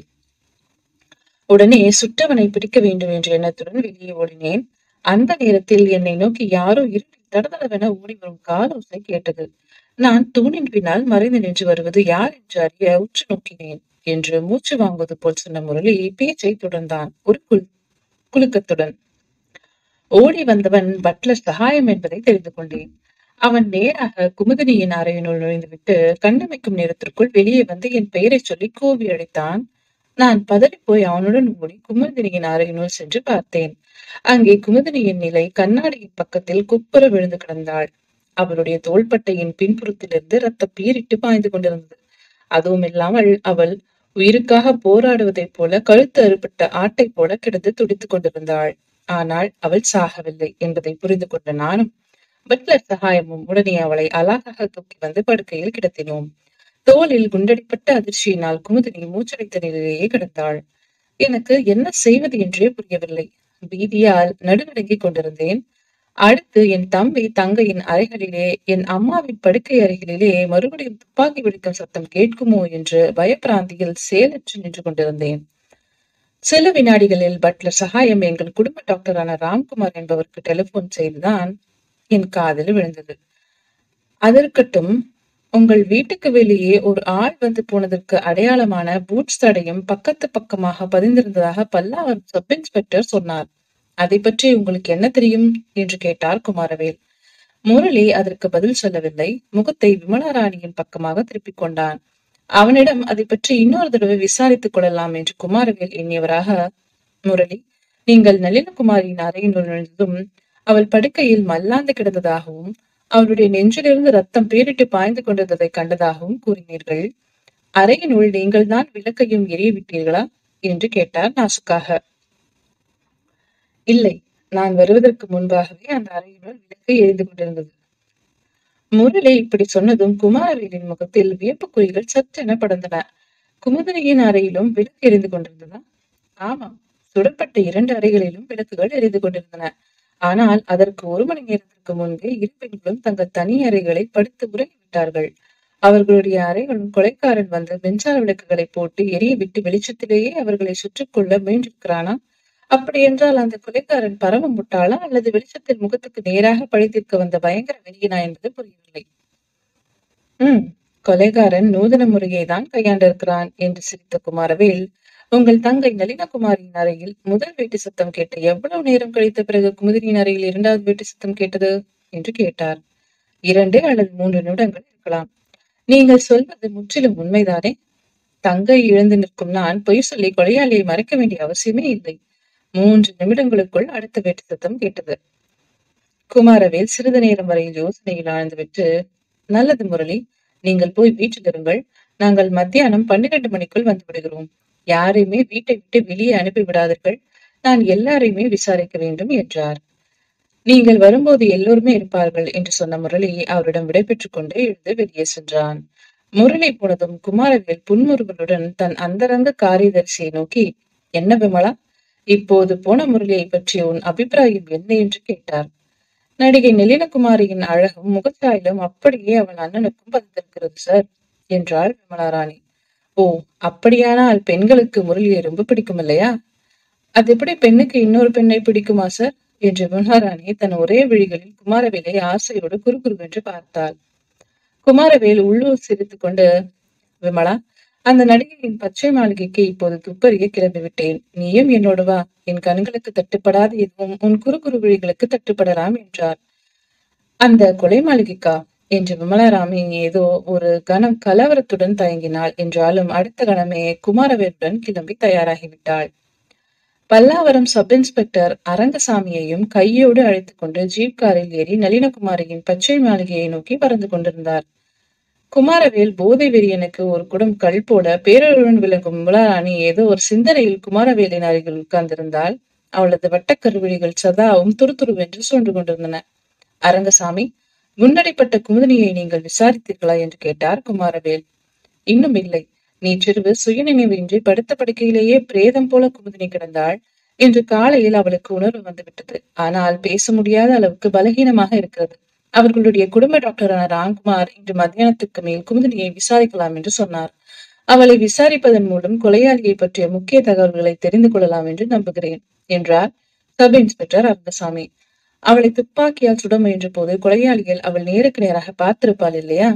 உடனே சுட்டவனை பிடிக்க வேண்டும் என்ற எண்ணத்துடன் வெளியே ஓடினேன் அந்த நேரத்தில் என்னை நோக்கி யாரோ இருட்டில் தடதடவென ஓடி வரும் காலோசை கேட்டது நான் தூணின் பின்னால் மறைந்து நின்று வருவது யார் என்று அறிய உற்று நோக்கினேன் என்று மூச்சு வாங்குவது போல் சொன்ன முரளி பேச்சை தொடர்ந்தான் ஒரு குல் குலுக்கத்துடன் ஓடி வந்தவன் பட்லர் சகாயம் என்பதை தெரிந்து கொண்டேன் அவன் நேராக குமுதினியின் அறையினுள் நுழைந்துவிட்டு கண்ணமைக்கும் நேரத்திற்குள் வெளியே வந்து என் பெயரை சொல்லி கூவி அழைத்தான் நான் பதறி போய் அவனுடன் ஓடி குமுதினியின் அறையினுள் சென்று பார்த்தேன் அங்கே குமுதினியின் நிலை கண்ணாடியின் பக்கத்தில் குப்புற விழுந்து கிடந்தாள் அவளுடைய தோள்பட்டையின் பின்புறத்திலிருந்து ரத்தம் பீரிட்டு பாய்ந்து கொண்டிருந்தது அதுவும் இல்லாமல் அவள் உயிருக்காக போராடுவதைப் போல கழுத்து அறுபட்ட ஆட்டை போல கிடந்து துடித்துக் கொண்டிருந்தாள் ஆனால் அவள் சாகவில்லை என்பதை புரிந்து கொண்ட நானும் பட்லர் சகாயமும் உடனே அவளை அலாகாக தூக்கி வந்து படுக்கையில் கிடத்தினோம் தோளில் குண்டடிப்பட்ட அதிர்ச்சியினால் குமுதினி மூச்சடைத்த நிலையிலேயே கிடந்தாள் எனக்கு என்ன செய்வது என்றே புரியவில்லை பீதியால் நடுநடுங்கிக் கொண்டிருந்தேன் அடுத்து என் தம்பி தங்கையின் அறைகளிலே என் அம்மாவின் படுக்கை அறைகளிலே மறுபடியும் துப்பாக்கி வெடிக்கும் சத்தம் கேட்குமோ என்று பயப்பிராந்தியில் செயலற்று நின்று கொண்டிருந்தேன் சில வினாடிகளில் பட்லர் சகாயம் எங்கள் குடும்ப டாக்டரான ராம்குமார் என்பவருக்கு டெலிபோன் செய்துதான் என் காதில் விழுந்தது அதற்கட்டும் உங்கள் வீட்டுக்கு வெளியே ஒரு ஆள் வந்து போனதற்கு அடையாளமான பூட்ஸ் தடையும் பக்கத்து பக்கமாக பதிந்திருந்ததாக பல்லாவரம் சப் இன்ஸ்பெக்டர் சொன்னார் அதை பற்றி உங்களுக்கு என்ன தெரியும் என்று கேட்டார் குமாரவேல் முரளி அதற்கு பதில் சொல்லவில்லை முகத்தை விமலாராணியின் பக்கமாக திருப்பிக் கொண்டான் அவனிடம் அதை பற்றி இன்னொரு தடவை விசாரித்துக் கொள்ளலாம் என்று குமாரவேல் எண்ணியவராக முரளி நீங்கள் நளினகுமாரியின் அறையினுள் நுழைந்ததும் அவள் படுக்கையில் மல்லாந்து கிடந்ததாகவும் அவளுடைய நெஞ்சிலிருந்து ரத்தம் பேரிட்டு பாய்ந்து கொண்டிருந்ததை கண்டதாகவும் கூறினீர்கள் அறையினுள் நீங்கள் தான் விளக்கையும் எரிய விட்டீர்களா என்று கேட்டார் நாசுக்காக இல்லை நான் வருவதற்கு முன்பாகவே அந்த அறையினுள் விளக்கு எரிந்து கொண்டிருந்தது முரளி இப்படி சொன்னதும் குமாரவேலின் முகத்தில் வியப்புக்குறிகள் சற்றென படர்ந்தன குமுதனியின் அறையிலும் விளக்கு எரிந்து கொண்டிருந்ததா ஆமாம் சுடப்பட்ட இரண்டு அறைகளிலும் விளக்குகள் எரிந்து கொண்டிருந்தன ஆனால் அதற்கு ஒரு மணி நேரத்திற்கு முன்பே இரு பெண்களும் தங்கள் தனி அறைகளை படுத்து உறங்கிவிட்டார்கள் அவர்களுடைய அறைகளும் கொலைக்காரன் வந்து மின்சார விளக்குகளை போட்டு எரிய விட்டு வெளிச்சத்திலேயே அவர்களை சுற்றிக்கொள்ள முயன்றிருக்கிறானா அப்படி என்றால் அந்த கொலைக்காரன் பரம முட்டாளா அல்லது வெளிச்சத்தில் முகத்துக்கு நேராக பழித்திருக்க வந்த பயங்கர வெறியனா என்பது புரியவில்லை உம் கொலைகாரன் நூதன முறையை தான் கையாண்டிருக்கிறான் என்று சிரித்த குமாரவேல் உங்கள் தங்கை நளினகுமாரியின் அறையில் முதல் வேட்டு சத்தம் கேட்டு எவ்வளவு நேரம் கழித்த பிறகு குமுதினியின் அறையில் இரண்டாவது வேட்டு சத்தம் கேட்டது என்று கேட்டார் இரண்டு அல்லது மூன்று நிமிடங்கள் இருக்கலாம் நீங்கள் சொல்வது முற்றிலும் உண்மைதானே தங்கை இழந்து நிற்கும் நான் பொய் சொல்லி கொலையாளியை மறைக்க வேண்டிய அவசியமே இல்லை மூன்று நிமிடங்களுக்குள் அடுத்த வேட்டு சத்தம் கேட்டது குமாரவேல் சிறிது நேரம் வரை யோசனையில் ஆழ்ந்துவிட்டு நல்லது முரளி நீங்கள் போய் வீட்டில் இருங்கள் நாங்கள் மத்தியானம் பன்னிரண்டு மணிக்குள் வந்து விடுகிறோம் யாரையுமே வீட்டை விட்டு வெளியே அனுப்பி விடாதீர்கள் நான் எல்லாரையுமே விசாரிக்க வேண்டும் என்றார் நீங்கள் வரும்போது எல்லோருமே இருப்பார்கள் என்று சொன்ன முரளி அவரிடம் விடைபெற்றுக் கொண்டு எழுந்து வெளியே சென்றான் முரளி போனதும் குமாரவேல் புன்முறுவலுடன் தன் அந்தரங்க காரியதரிசியை நோக்கி என்ன விமலா இப்போது போன முரளியை பற்றிய உன் அபிப்பிராயம் என்ன என்று கேட்டார் நடிகை நளினகுமாரியின் அழகும் முகச்சாயலும் அப்படியே அவள் அண்ணனுக்கும் பதிந்திருக்கிறது சார் என்றாள் விமலாராணி ஓ அப்படியானால் பெண்களுக்கு முரளியை ரொம்ப பிடிக்கும் இல்லையா அது எப்படி பெண்ணுக்கு இன்னொரு பெண்ணை பிடிக்குமா சார் என்று விமலாராணி தன் ஒரே விழிகளில் குமாரவேலை ஆசையோடு குறுகுறுவென்று பார்த்தாள் குமாரவேல் உள்ளூர் சிரித்துக் கொண்டு விமலா அந்த நடிகையின் பச்சை மாளிகைக்கு இப்போது துப்பறிய கிளம்பி விட்டேன் நீயும் என்னோடு வா என் கண்களுக்கு தட்டுப்படாத எதுவும் உன் குறு குறு விழிகளுக்கு தட்டுப்படலாம் என்றார் அந்த கொலை மாளிகைக்கா என்று விமலாராமி ஏதோ ஒரு கணம் கலவரத்துடன் தயங்கினாள் என்றாலும் அடுத்த கணமே குமாரவேலுடன் கிளம்பி தயாராகிவிட்டாள் பல்லாவரம் சப் இன்ஸ்பெக்டர் அரங்கசாமியையும் கையோடு அழைத்துக் கொண்டு ஜீப் காரில் ஏறி நளினகுமாரியின் பச்சை மாளிகையை நோக்கி பறந்து கொண்டிருந்தார் குமாரவேல் போதை வெறியனுக்கு ஒரு குடம் கல் போட பேரருடன் விளங்கும் விமலாராணி ஏதோ ஒரு சிந்தனையில் குமாரவேலின் அருகில் உட்கார்ந்திருந்தால் அவளது வட்டக்கருவிழிகள் சதாவும் துருதுருவென்று சூழ்ந்து கொண்டிருந்தன அரங்கசாமி குண்டடிப்பட்ட குமுதனியை நீங்கள் விசாரித்தீர்களா என்று கேட்டார் குமாரவேல் இன்னும் இல்லை நேற்றிரவு சுயநினைவின்றி படுத்த படுக்கையிலேயே பிரேதம் போல குமுதினி கிடந்தாள் இன்று காலையில் அவளுக்கு உணர்வு வந்துவிட்டது ஆனால் பேச முடியாத அளவுக்கு பலகீனமாக இருக்கிறது அவர்களுடைய குடும்ப டாக்டரான ராம்குமார் இன்று மத்தியானத்துக்கு மேல் குமுதினியை விசாரிக்கலாம் என்று சொன்னார் அவளை விசாரிப்பதன் மூலம் கொலையாளியை பற்றிய முக்கிய தகவல்களை தெரிந்து கொள்ளலாம் என்று நம்புகிறேன் என்றார் சப் இன்ஸ்பெக்டர் அரங்கசாமி அவளை துப்பாக்கியால் சுட முயன்ற போது கொலையாளிகள் அவள் நேருக்கு நேராக பார்த்திருப்பாள் இல்லையா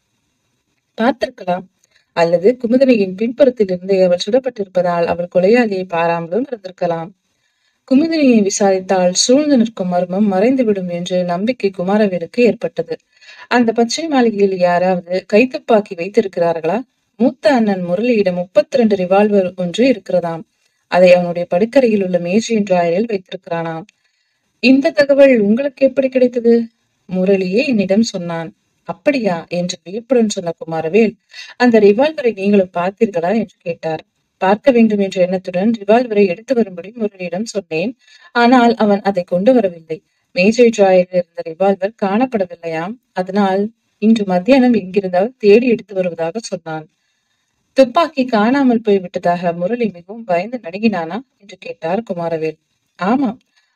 பார்த்திருக்கலாம் அல்லது குமுதினியின் பின்புறத்தில் இருந்து அவள் சுடப்பட்டிருப்பதால் அவள் கொலையாளியை பாராமலும் இருந்திருக்கலாம் குமுதினியை விசாரித்தால் சூழ்ந்து நிற்கும் மர்மம் மறைந்துவிடும் என்று நம்பிக்கை குமாரவேலுக்கு ஏற்பட்டது அந்த பச்சை மாளிகையில் யாராவது கைத்துப்பாக்கி வைத்திருக்கிறார்களா மூத்த அண்ணன் முரளியிடம் முப்பத்தி ரெண்டு ரிவால்வர் ஒன்று இருக்கிறதாம் அதை அவனுடைய படுக்கறையில் உள்ள மேஜையின் டிராயரில் வைத்திருக்கிறானாம் இந்த தகவல் உங்களுக்கு எப்படி கிடைத்தது முரளியே என்னிடம் சொன்னான் அப்படியா என்று வியப்புடன் சொன்ன குமாரவேல் அந்த ரிவால்வரை நீங்களும் பார்த்தீர்களா என்று கேட்டார் பார்க்க வேண்டும் என்ற எண்ணத்துடன் ரிவால்வரை எடுத்து வரும்படி முரளியிடம் சொன்னேன் ஆனால் அவன் அதை கொண்டு வரவில்லை மேஜை டிராயரில் இருந்த ரிவால்வர் காணப்படவில்லையாம் அதனால் இன்று மத்தியானம் எங்கிருந்தால் தேடி எடுத்து வருவதாக சொன்னான் துப்பாக்கி காணாமல் போய்விட்டதாக முரளி மிகவும் பயந்து நடுங்கினானா என்று கேட்டார் குமாரவேல் ஆமாம்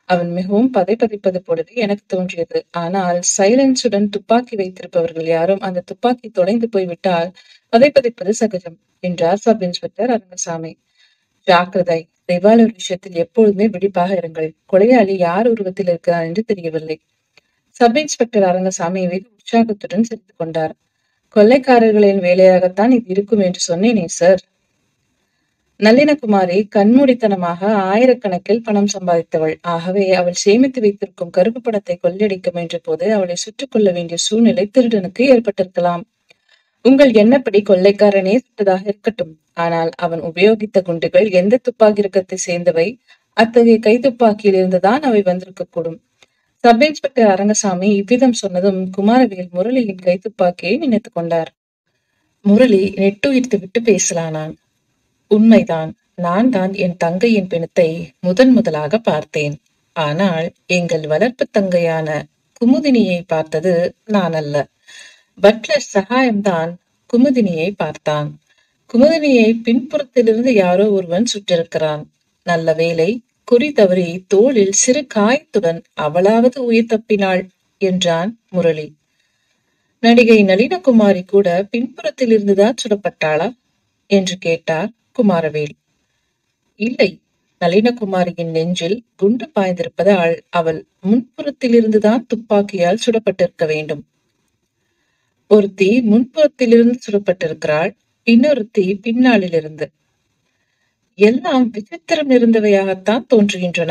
அவன் மிகவும் பதைபதைப்பது போலவே எனக்கு தோன்றியது ஆனால் சைலன்ஸுடன் துப்பாக்கி வைத்திருப்பவர்கள் யாரும் அந்த துப்பாக்கி தொலைந்து போய்விட்டால் பதைபதைப்பது சகஜம் என்றார் சப் இன்ஸ்பெக்டர் அரங்கசாமி ஜாக்கிரதை ரிவால்வர் விஷயத்தில் எப்பொழுதுமே விழிப்பாக இருங்கள் கொலையாளி யார் உருவத்தில் இருக்கிறார் என்று தெரியவில்லை சப் இன்ஸ்பெக்டர் அரங்கசாமி வெகு உற்சாகத்துடன் சிரித்து கொண்டார் கொள்ளைக்காரர்களின் வேலையாகத்தான் இது இருக்கும் என்று சொன்னேனே சார் நல்லினகுமாரி கண்மூடித்தனமாக ஆயிரக்கணக்கில் பணம் சம்பாதித்தவள் ஆகவே அவள் சேமித்து வைத்திருக்கும் கருப்பு பணத்தை கொள்ளையடிக்க முயன்ற போது அவளை சுட்டுக் கொள்ள வேண்டிய சூழ்நிலை திருடனுக்கு ஏற்பட்டிருக்கலாம் உங்கள் எண்ணப்படி கொள்ளைக்காரனே சுட்டதாக இருக்கட்டும் ஆனால் அவன் உபயோகித்த குண்டுகள் எந்த துப்பாக்கி ரகத்தை சேர்ந்தவை அத்தகைய கைத்துப்பாக்கியில் இருந்துதான் அவை வந்திருக்க கூடும் சப் இன்ஸ்பெக்டர் அரங்கசாமி இவ்விதம் சொன்னதும் குமாரவேல் முரளியின் கைத்துப்பாக்கியை நினைத்துக் கொண்டார் முரளி நெட்டுயிர்த்து விட்டு பேசலானான் உண்மைதான் நான் தான் என் தங்கையின் பிணத்தை முதன் முதலாக பார்த்தேன் ஆனால் எங்கள் வளர்ப்பு தங்கையான குமுதினியை பார்த்தது நான் அல்ல பட்லர் சகாயம்தான் குமுதினியை பார்த்தான் குமுதினியை பின்புறத்திலிருந்து யாரோ ஒருவன் சுற்றிருக்கிறான் நல்ல வேலை குறி தவறி தோளில் சிறு காயத்துடன் அவளாவது உயிர் தப்பினாள் என்றான் முரளி நடிகை நளினகுமாரி கூட பின்புறத்தில் இருந்துதான் சுடப்பட்டாளா என்று கேட்டார் குமாரவேல் இல்லை நளினகுமாரியின் நெஞ்சில் குண்டு பாய்ந்திருப்பதால் அவள் முன்புறத்திலிருந்துதான் துப்பாக்கியால் சுடப்பட்டிருக்க வேண்டும் ஒருத்தி முன்புறத்திலிருந்து சுடப்பட்டிருக்கிறாள் இன்னொருத்தி பின்னாளிலிருந்து எல்லாம் விசித்திரம் இருந்தவையாகத்தான் தோன்றுகின்றன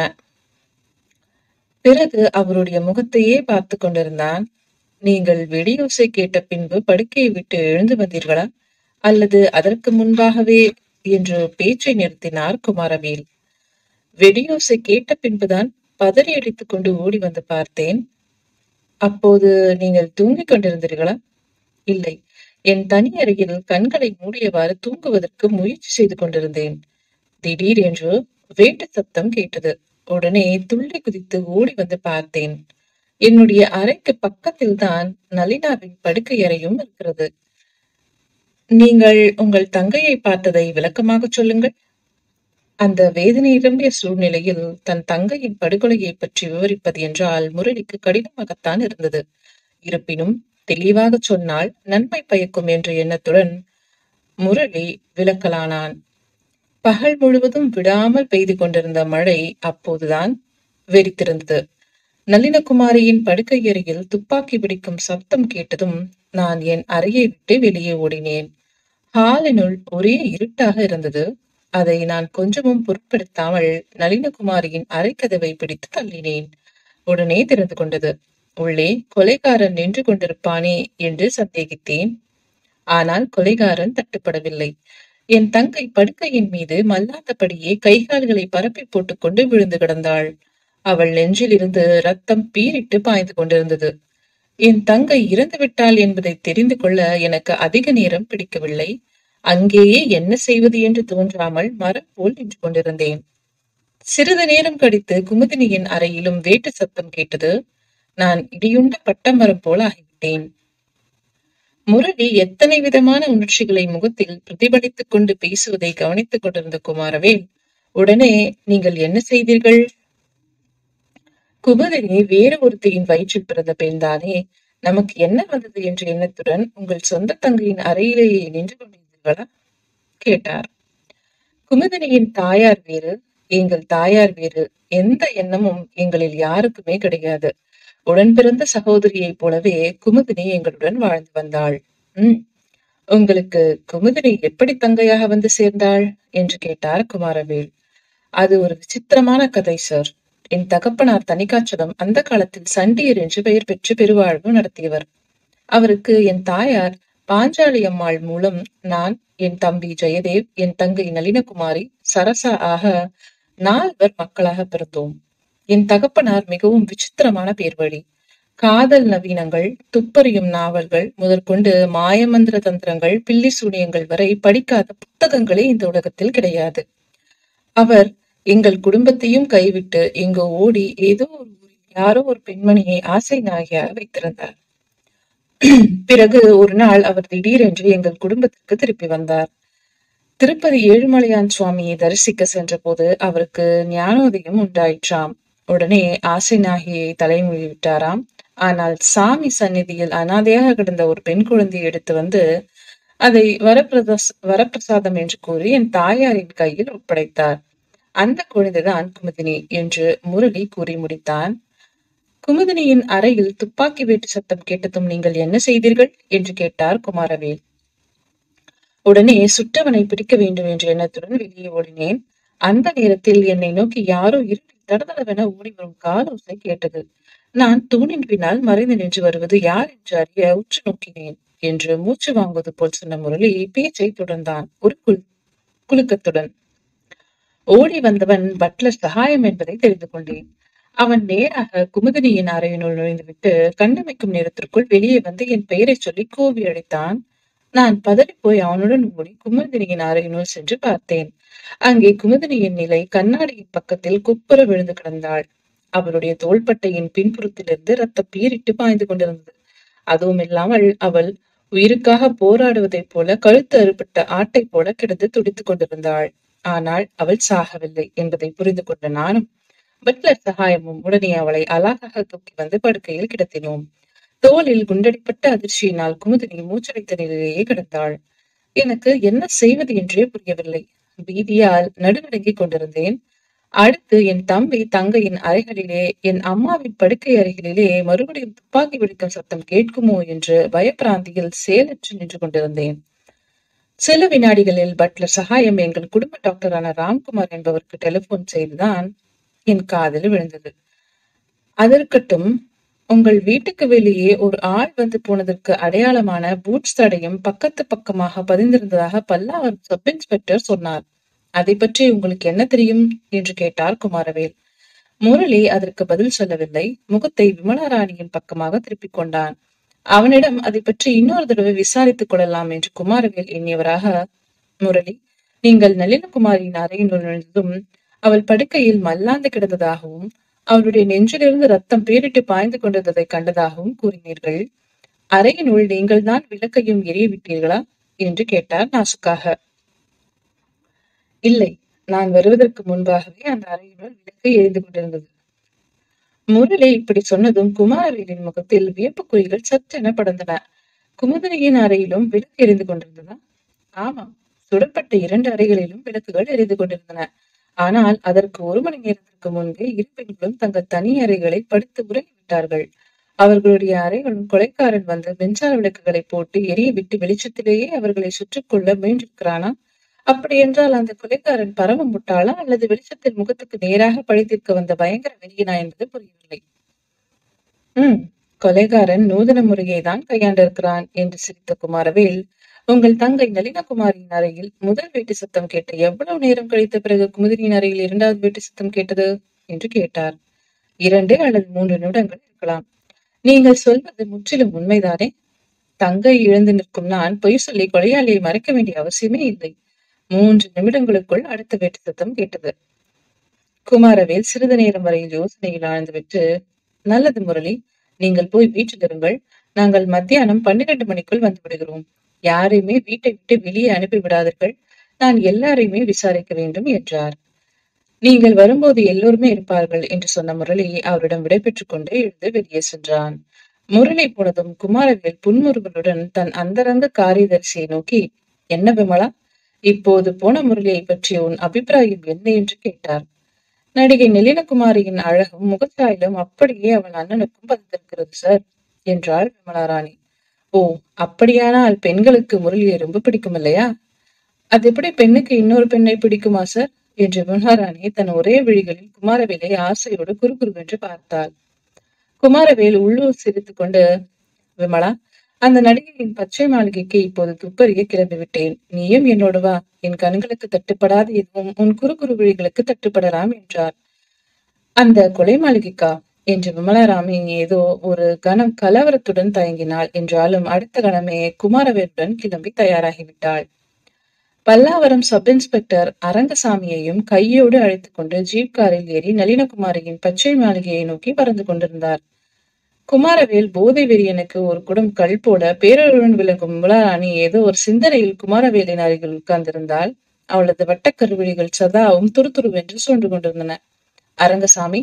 பிறகு அவருடைய முகத்தையே பார்த்து கொண்டிருந்தான் நீங்கள் வெடியோசை கேட்ட பின்பு படுக்கையை விட்டு எழுந்து வந்தீர்களா அல்லது அதற்கு முன்பாகவே என்று பேச்சை நிறுத்தினார் குமாரவேல் வெடியோசை கேட்ட பின்புதான் பதறி அடித்துக் கொண்டு ஓடி வந்து பார்த்தேன் அப்போது நீங்கள் தூங்கிக் கொண்டிருந்தீர்களா இல்லை என் தனி அறையில் கண்களை மூடியவாறு தூங்குவதற்கு முயற்சி செய்து கொண்டிருந்தேன் திடீர் என்று வேட்டு சத்தம் கேட்டது உடனே துள்ளி குதித்து ஓடி வந்து பார்த்தேன் என்னுடைய அறைக்கு பக்கத்தில் தான் நளினாவின் படுக்கை அறையும் இருக்கிறது நீங்கள் உங்கள் தங்கையை பார்த்ததை விளக்கமாக சொல்லுங்கள் அந்த வேதனை நிரம்பிய சூழ்நிலையில் தன் தங்கையின் படுகொலையை பற்றி விவரிப்பது என்றால் முரளிக்கு கடினமாகத்தான் இருந்தது இருப்பினும் தெளிவாக சொன்னால் நன்மை பயக்கும் என்ற எண்ணத்துடன் முரளி விளக்கலானான் பகல் முழுவதும் விடாமல் பெய்து கொண்டிருந்த மழை அப்போதுதான் வெறித்திருந்தது நளினகுமாரியின் படுக்கை அறையில் துப்பாக்கி பிடிக்கும் சப்தம் கேட்டதும் நான் என் அறையை விட்டு வெளியே ஓடினேன் ஹாலினுள் ஒரே இருட்டாக இருந்தது அதை நான் கொஞ்சமும் பொருட்படுத்தாமல் நளினகுமாரியின் அறைக்கதவை பிடித்து தள்ளினேன் உடனே திறந்து கொண்டது உள்ளே கொலைகாரன் நின்று கொண்டிருப்பானே என்று சந்தேகித்தேன் ஆனால் கொலைகாரன் தட்டுப்படவில்லை என் தங்கை படுக்கையின் மீது மல்லாந்தபடியே கைகால்களை பரப்பி போட்டுக்கொண்டு விழுந்து கிடந்தாள் அவள் நெஞ்சிலிருந்து ரத்தம் பீரிட்டு பாய்ந்து கொண்டிருந்தது என் தங்கை இறந்து விட்டாள் என்பதை தெரிந்து கொள்ள எனக்கு அதிக நேரம் பிடிக்கவில்லை அங்கேயே என்ன செய்வது என்று தோன்றாமல் மரம் போல் நின்று கொண்டிருந்தேன் சிறிது நேரம் கழித்து குமுதினியின் அறையிலும் வேட்டு சத்தம் கேட்டது நான் இடியுண்ட பட்டமரம் போல ஆகிவிட்டேன் முரளி எத்தனை விதமான உணர்ச்சிகளை முகத்தில் பிரதிபலித்துக் கொண்டு பேசுவதை கவனித்துக் கொண்டிருந்த குமாரவேல் உடனே நீங்கள் என்ன செய்தீர்கள் குமுதினி வேறு ஒருத்தியின் வயிற்றில் பிறந்த பெண்தானே நமக்கு என்ன வந்தது என்ற எண்ணத்துடன் உங்கள் சொந்த தங்கையின் அறையிலேயே நின்று கொண்டிருந்தீர்களா கேட்டார் குமுதினியின் தாயார் வேறு எங்கள் தாயார் வேறு எந்த எண்ணமும் எங்களில் யாருக்குமே கிடையாது உடன் பிறந்த சகோதரியைப் போலவே குமுதினி எங்களுடன் வாழ்ந்து வந்தாள் உம் உங்களுக்கு குமுதினி எப்படி தங்கையாக வந்து சேர்ந்தாள் என்று கேட்டார் குமாரவேல் அது ஒரு விசித்திரமான கதை சார் என் தகப்பனார் தனிக்காச்சலம் அந்த காலத்தில் சண்டியர் என்று பெயர் பெற்று பெருவாழ்வு நடத்தியவர் அவருக்கு என் தாயார் பாஞ்சாலி அம்மாள் மூலம் நான் என் தம்பி ஜெயதேவ் என் தங்கை நளினகுமாரி சரசா ஆக நால்வர் மக்களாக பிறந்தோம் என் தகப்பனார் மிகவும் விசித்திரமான பேர்வழி காதல் நவீனங்கள் துப்பறியும் நாவல்கள் முதற்கொண்டு மாயமந்திர தந்திரங்கள் பில்லி சூனியங்கள் வரை படிக்காத புத்தகங்களே இந்த உலகத்தில் கிடையாது அவர் எங்கள் குடும்பத்தையும் கைவிட்டு எங்கோ ஓடி ஏதோ ஒரு ஊரில் யாரோ ஒரு பெண்மணியை ஆசை நாயகியாக வைத்திருந்தார் பிறகு ஒரு நாள் அவர் திடீரென்று எங்கள் குடும்பத்திற்கு திருப்பி வந்தார் திருப்பதி ஏழுமலையான் சுவாமியை தரிசிக்க சென்றபோது அவருக்கு ஞானோதயம் உண்டாயிற்றாம் உடனே ஆசை நாகியை தலைமொழி விட்டாராம் ஆனால் சாமி சந்நிதியில் அனாதையாக கிடந்த ஒரு பெண் குழந்தையை எடுத்து வந்து அதை வரப்பிரதாஸ் வரப்பிரசாதம் என்று கூறி என் தாயாரின் கையில் ஒப்படைத்தார் அந்த குழந்தைதான் குமுதினி என்று முரளி கூறி முடித்தான் குமுதினியின் அறையில் துப்பாக்கி வேட்டு சத்தம் கேட்டதும் நீங்கள் என்ன செய்தீர்கள் என்று கேட்டார் குமாரவேல் உடனே சுட்டவனை பிடிக்க வேண்டும் என்ற எண்ணத்துடன் வெளியே ஓடினேன் அந்த நேரத்தில் என்னை நோக்கி யாரோ இருட்டில் தடதடவென ஓடி வரும் காலோசை கேட்டது நான் தூணின் பின்னால் மறைந்து நின்று வருவது யார் என்று அறிய உற்று நோக்கினேன் என்று மூச்சு வாங்குவது போல் சொன்ன முரளி பேச்சை தொடர்ந்தான் ஒரு குல் குலுக்கத்துடன் ஓடி வந்தவன் பட்லர் சகாயம் என்பதை தெரிந்து கொண்டேன் அவன் நேராக குமுதினியின் அறையினுள் நுழைந்துவிட்டு கண்ணமைக்கும் நேரத்திற்குள் வெளியே வந்து என் பெயரை சொல்லி கூவி அழைத்தான் நான் பதறிப்போய் அவனுடன் ஓடி குமுதினியின் அறையினுள் சென்று பார்த்தேன் அங்கே குமுதினியின் நிலை கண்ணாடியின் பக்கத்தில் குப்புற விழுந்து கிடந்தாள் அவளுடைய தோள்பட்டையின் பின்புறத்திலிருந்து ரத்த பீரிட்டு பாய்ந்து கொண்டிருந்தது அதுவும் இல்லாமல் அவள் உயிருக்காக போராடுவதைப் போல கழுத்து அறுபட்ட ஆட்டை போல கிடந்து துடித்துக் கொண்டிருந்தாள் ஆனால் அவள் சாகவில்லை என்பதை புரிந்து கொண்ட நானும் பட்லர் சகாயமும் உடனே அவளை அலாகாக தூக்கி வந்து படுக்கையில் கிடத்தினோம் தோளில் குண்டடிப்பட்ட அதிர்ச்சியினால் குமுதினி மூச்சடைத்த நிலையிலேயே கிடந்தாள் எனக்கு என்ன செய்வது என்றே புரியவில்லை பீதியால் நடுநடுங்கிக் கொண்டிருந்தேன் அடுத்து என் தம்பி தங்கையின் அறைகளிலே என் அம்மாவின் படுக்கை அறைகளிலே மறுபடியும் துப்பாக்கி வெடிக்கும் சத்தம் கேட்குமோ என்று பயப்பிராந்தியில் செயலற்று நின்று கொண்டிருந்தேன் சில வினாடிகளில் பட்லர் சகாயம் எங்கள் குடும்ப டாக்டரான ராம்குமார் என்பவருக்கு டெலிபோன் செய்துதான் என் காதில் விழுந்தது அதற்கட்டும் உங்கள் வீட்டுக்கு வெளியே ஒரு ஆள் வந்து போனதற்கு அடையாளமான பூட்ஸ் தடையும் பக்கத்து பக்கமாக பதிந்திருந்ததாக பல்லாவரம் சப் இன்ஸ்பெக்டர் சொன்னார் அதை பற்றி உங்களுக்கு என்ன தெரியும் என்று கேட்டார் குமாரவேல் முரளி அதற்கு பதில் சொல்லவில்லை முகத்தை விமலாராணியின் பக்கமாக திருப்பிக் கொண்டான் அவனிடம் அதை பற்றி இன்னொரு தடவை விசாரித்துக் கொள்ளலாம் என்று குமாரவேல் எண்ணியவராக முரளி நீங்கள் நளினகுமாரியின் அறையினுள் நுழைந்ததும் அவள் படுக்கையில் மல்லாந்து கிடந்ததாகவும் அவளுடைய நெஞ்சிலிருந்து ரத்தம் பேரிட்டு பாய்ந்து கொண்டிருந்ததை கண்டதாகவும் கூறினீர்கள் அறையினுள் நீங்கள் தான் விளக்கையும் எரிய விட்டீர்களா என்று கேட்டார் நாசுக்காக இல்லை நான் வருவதற்கு முன்பாகவே அந்த அறையினுள் விளக்கு எரிந்து கொண்டிருந்தது முரளி இப்படி சொன்னதும் குமாரவேலின் முகத்தில் வியப்புக்குறிகள் சற்றென படர்ந்தன குமுதினியின் அறையிலும் விளக்கு எரிந்து கொண்டிருந்ததா ஆமாம் சுடப்பட்ட இரண்டு அறைகளிலும் விளக்குகள் எரிந்து கொண்டிருந்தன ஆனால் அதற்கு ஒரு மணி நேரத்திற்கு முன்பே இரு பெண்களும் தங்கள் தனி அறைகளை படுத்து உறங்கிவிட்டார்கள் அவர்களுடைய அறைகளும் கொலைக்காரன் வந்து மின்சார விளக்குகளை போட்டு எரிய விட்டு வெளிச்சத்திலேயே அவர்களை சுற்றிக்கொள்ள முயன்றிருக்கிறானா அப்படி என்றால் அந்த கொலைக்காரன் பரம முட்டாளா அல்லது வெளிச்சத்தில் முகத்துக்கு நேராக பழி தீர்க்க வந்த பயங்கர வெறியனா என்பது புரியவில்லை உம் கொலைகாரன் நூதன முறையை தான் கையாண்டிருக்கிறான் என்று சிரித்த குமாரவேல் உங்கள் தங்கை நளினகுமாரியின் அறையில் முதல் வேட்டு சத்தம் கேட்டு எவ்வளவு நேரம் கழித்த பிறகு குமுதினியின் அறையில் இரண்டாவது வேட்டு சத்தம் கேட்டது என்று கேட்டார் இரண்டு அல்லது மூன்று நிமிடங்கள் இருக்கலாம் நீங்கள் சொல்வது முற்றிலும் உண்மைதானே தங்கை இழந்து நிற்கும் நான் பொய் சொல்லி கொலையாளியை மறைக்க வேண்டிய அவசியமே இல்லை மூன்று நிமிடங்களுக்குள் அடுத்த வேட்டு சத்தம் கேட்டது குமாரவேல் சிறிது நேரம் வரையில் யோசனையில் ஆழ்ந்துவிட்டு நல்லது முரளி நீங்கள் போய் வீட்டில் இருங்கள் நாங்கள் மத்தியானம் பன்னிரண்டு மணிக்குள் வந்து விடுகிறோம் யாரையுமே வீட்டை விட்டு வெளியே அனுப்பி விடாதீர்கள் நான் எல்லாரையுமே விசாரிக்க வேண்டும் என்றார் நீங்கள் வரும்போது எல்லோருமே இருப்பார்கள் என்று சொன்ன முரளி அவரிடம் விடைபெற்றுக் கொண்டு எழுந்து வெளியே சென்றான் முரளி போனதும் குமாரவேல் புன்முறுவலுடன் தன் அந்தரங்க காரியதரிசியை நோக்கி என்ன விமலா இப்போது போன முரளியை பற்றிய உன் அபிப்பிராயம் என்ன என்று கேட்டார் நடிகை நளினகுமாரியின் அழகும் முகச்சாயலும் அப்படியே அவள் அண்ணனுக்கும் பதிந்திருக்கிறது சார் என்றாள் விமலாராணி ஓ அப்படியானால் பெண்களுக்கு முரளியை ரொம்ப பிடிக்கும் இல்லையா அது எப்படி பெண்ணுக்கு இன்னொரு பெண்ணை பிடிக்குமா சார் என்று விமலாராணி தன் ஒரே விழிகளில் குமாரவேலை ஆசையோடு குறுகுறுவென்று பார்த்தாள் குமாரவேல் உள்ளூர் சிரித்துக் கொண்டு விமலா அந்த நடிகையின் பச்சை மாளிகைக்கு இப்போது துப்பறிய கிளம்பி விட்டேன் நீயும் என்னோடு வா என் கண்களுக்கு தட்டுப்படாத எதுவும் உன் குறு குறு விழிகளுக்கு தட்டுப்படலாம் என்றார் அந்த கொலை மாளிகைக்கா என்று விமலாராமி ஏதோ ஒரு கணம் கலவரத்துடன் தயங்கினாள் என்றாலும் அடுத்த கணமே குமாரவேலுடன் கிளம்பி தயாராகிவிட்டாள் பல்லாவரம் சப் இன்ஸ்பெக்டர் அரங்கசாமியையும் கையோடு அழைத்துக் கொண்டு ஜீப் காரில் ஏறி நளினகுமாரியின் பச்சை மாளிகையை நோக்கி பறந்து கொண்டிருந்தார் குமாரவேல் போதை வெறியனுக்கு ஒரு குடம் கல் போட பேரருடன் விளங்கும் விமலாராணி ஏதோ ஒரு சிந்தனையில் குமாரவேலின் அருகில் உட்கார்ந்திருந்தால் அவளது வட்டக்கருவிழிகள் சதாவும் துருதுருவென்று சுழன்று கொண்டிருந்தன அரங்கசாமி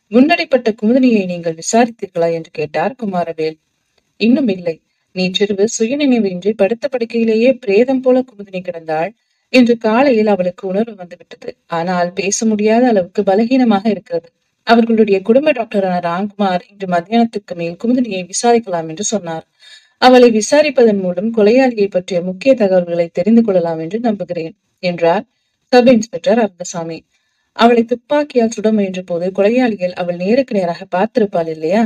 குண்டடிப்பட்ட குமுதினியை நீங்கள் விசாரித்தீர்களா என்று கேட்டார் குமாரவேல் இன்னும் இல்லை நேற்றிரவு சுயநினைவின்றி படுத்த படுக்கையிலேயே பிரேதம் போல குமுதினி கிடந்தாள் இன்று காலையில் அவளுக்கு உணர்வு வந்துவிட்டது ஆனால் பேச முடியாத அளவுக்கு பலகீனமாக இருக்கிறது அவர்களுடைய குடும்ப டாக்டரான ராம்குமார் இன்று மத்தியானத்துக்கு மேல் குமுதினியை விசாரிக்கலாம் என்று சொன்னார் அவளை விசாரிப்பதன் மூலம் கொலையாளியை பற்றிய முக்கிய தகவல்களை தெரிந்து கொள்ளலாம் என்று நம்புகிறேன் என்றார் சப் இன்ஸ்பெக்டர் அரங்கசாமி அவளை துப்பாக்கியால் சுட முயன்ற போது கொலையாளிகள் அவள் நேருக்கு நேராக பார்த்திருப்பாள் இல்லையா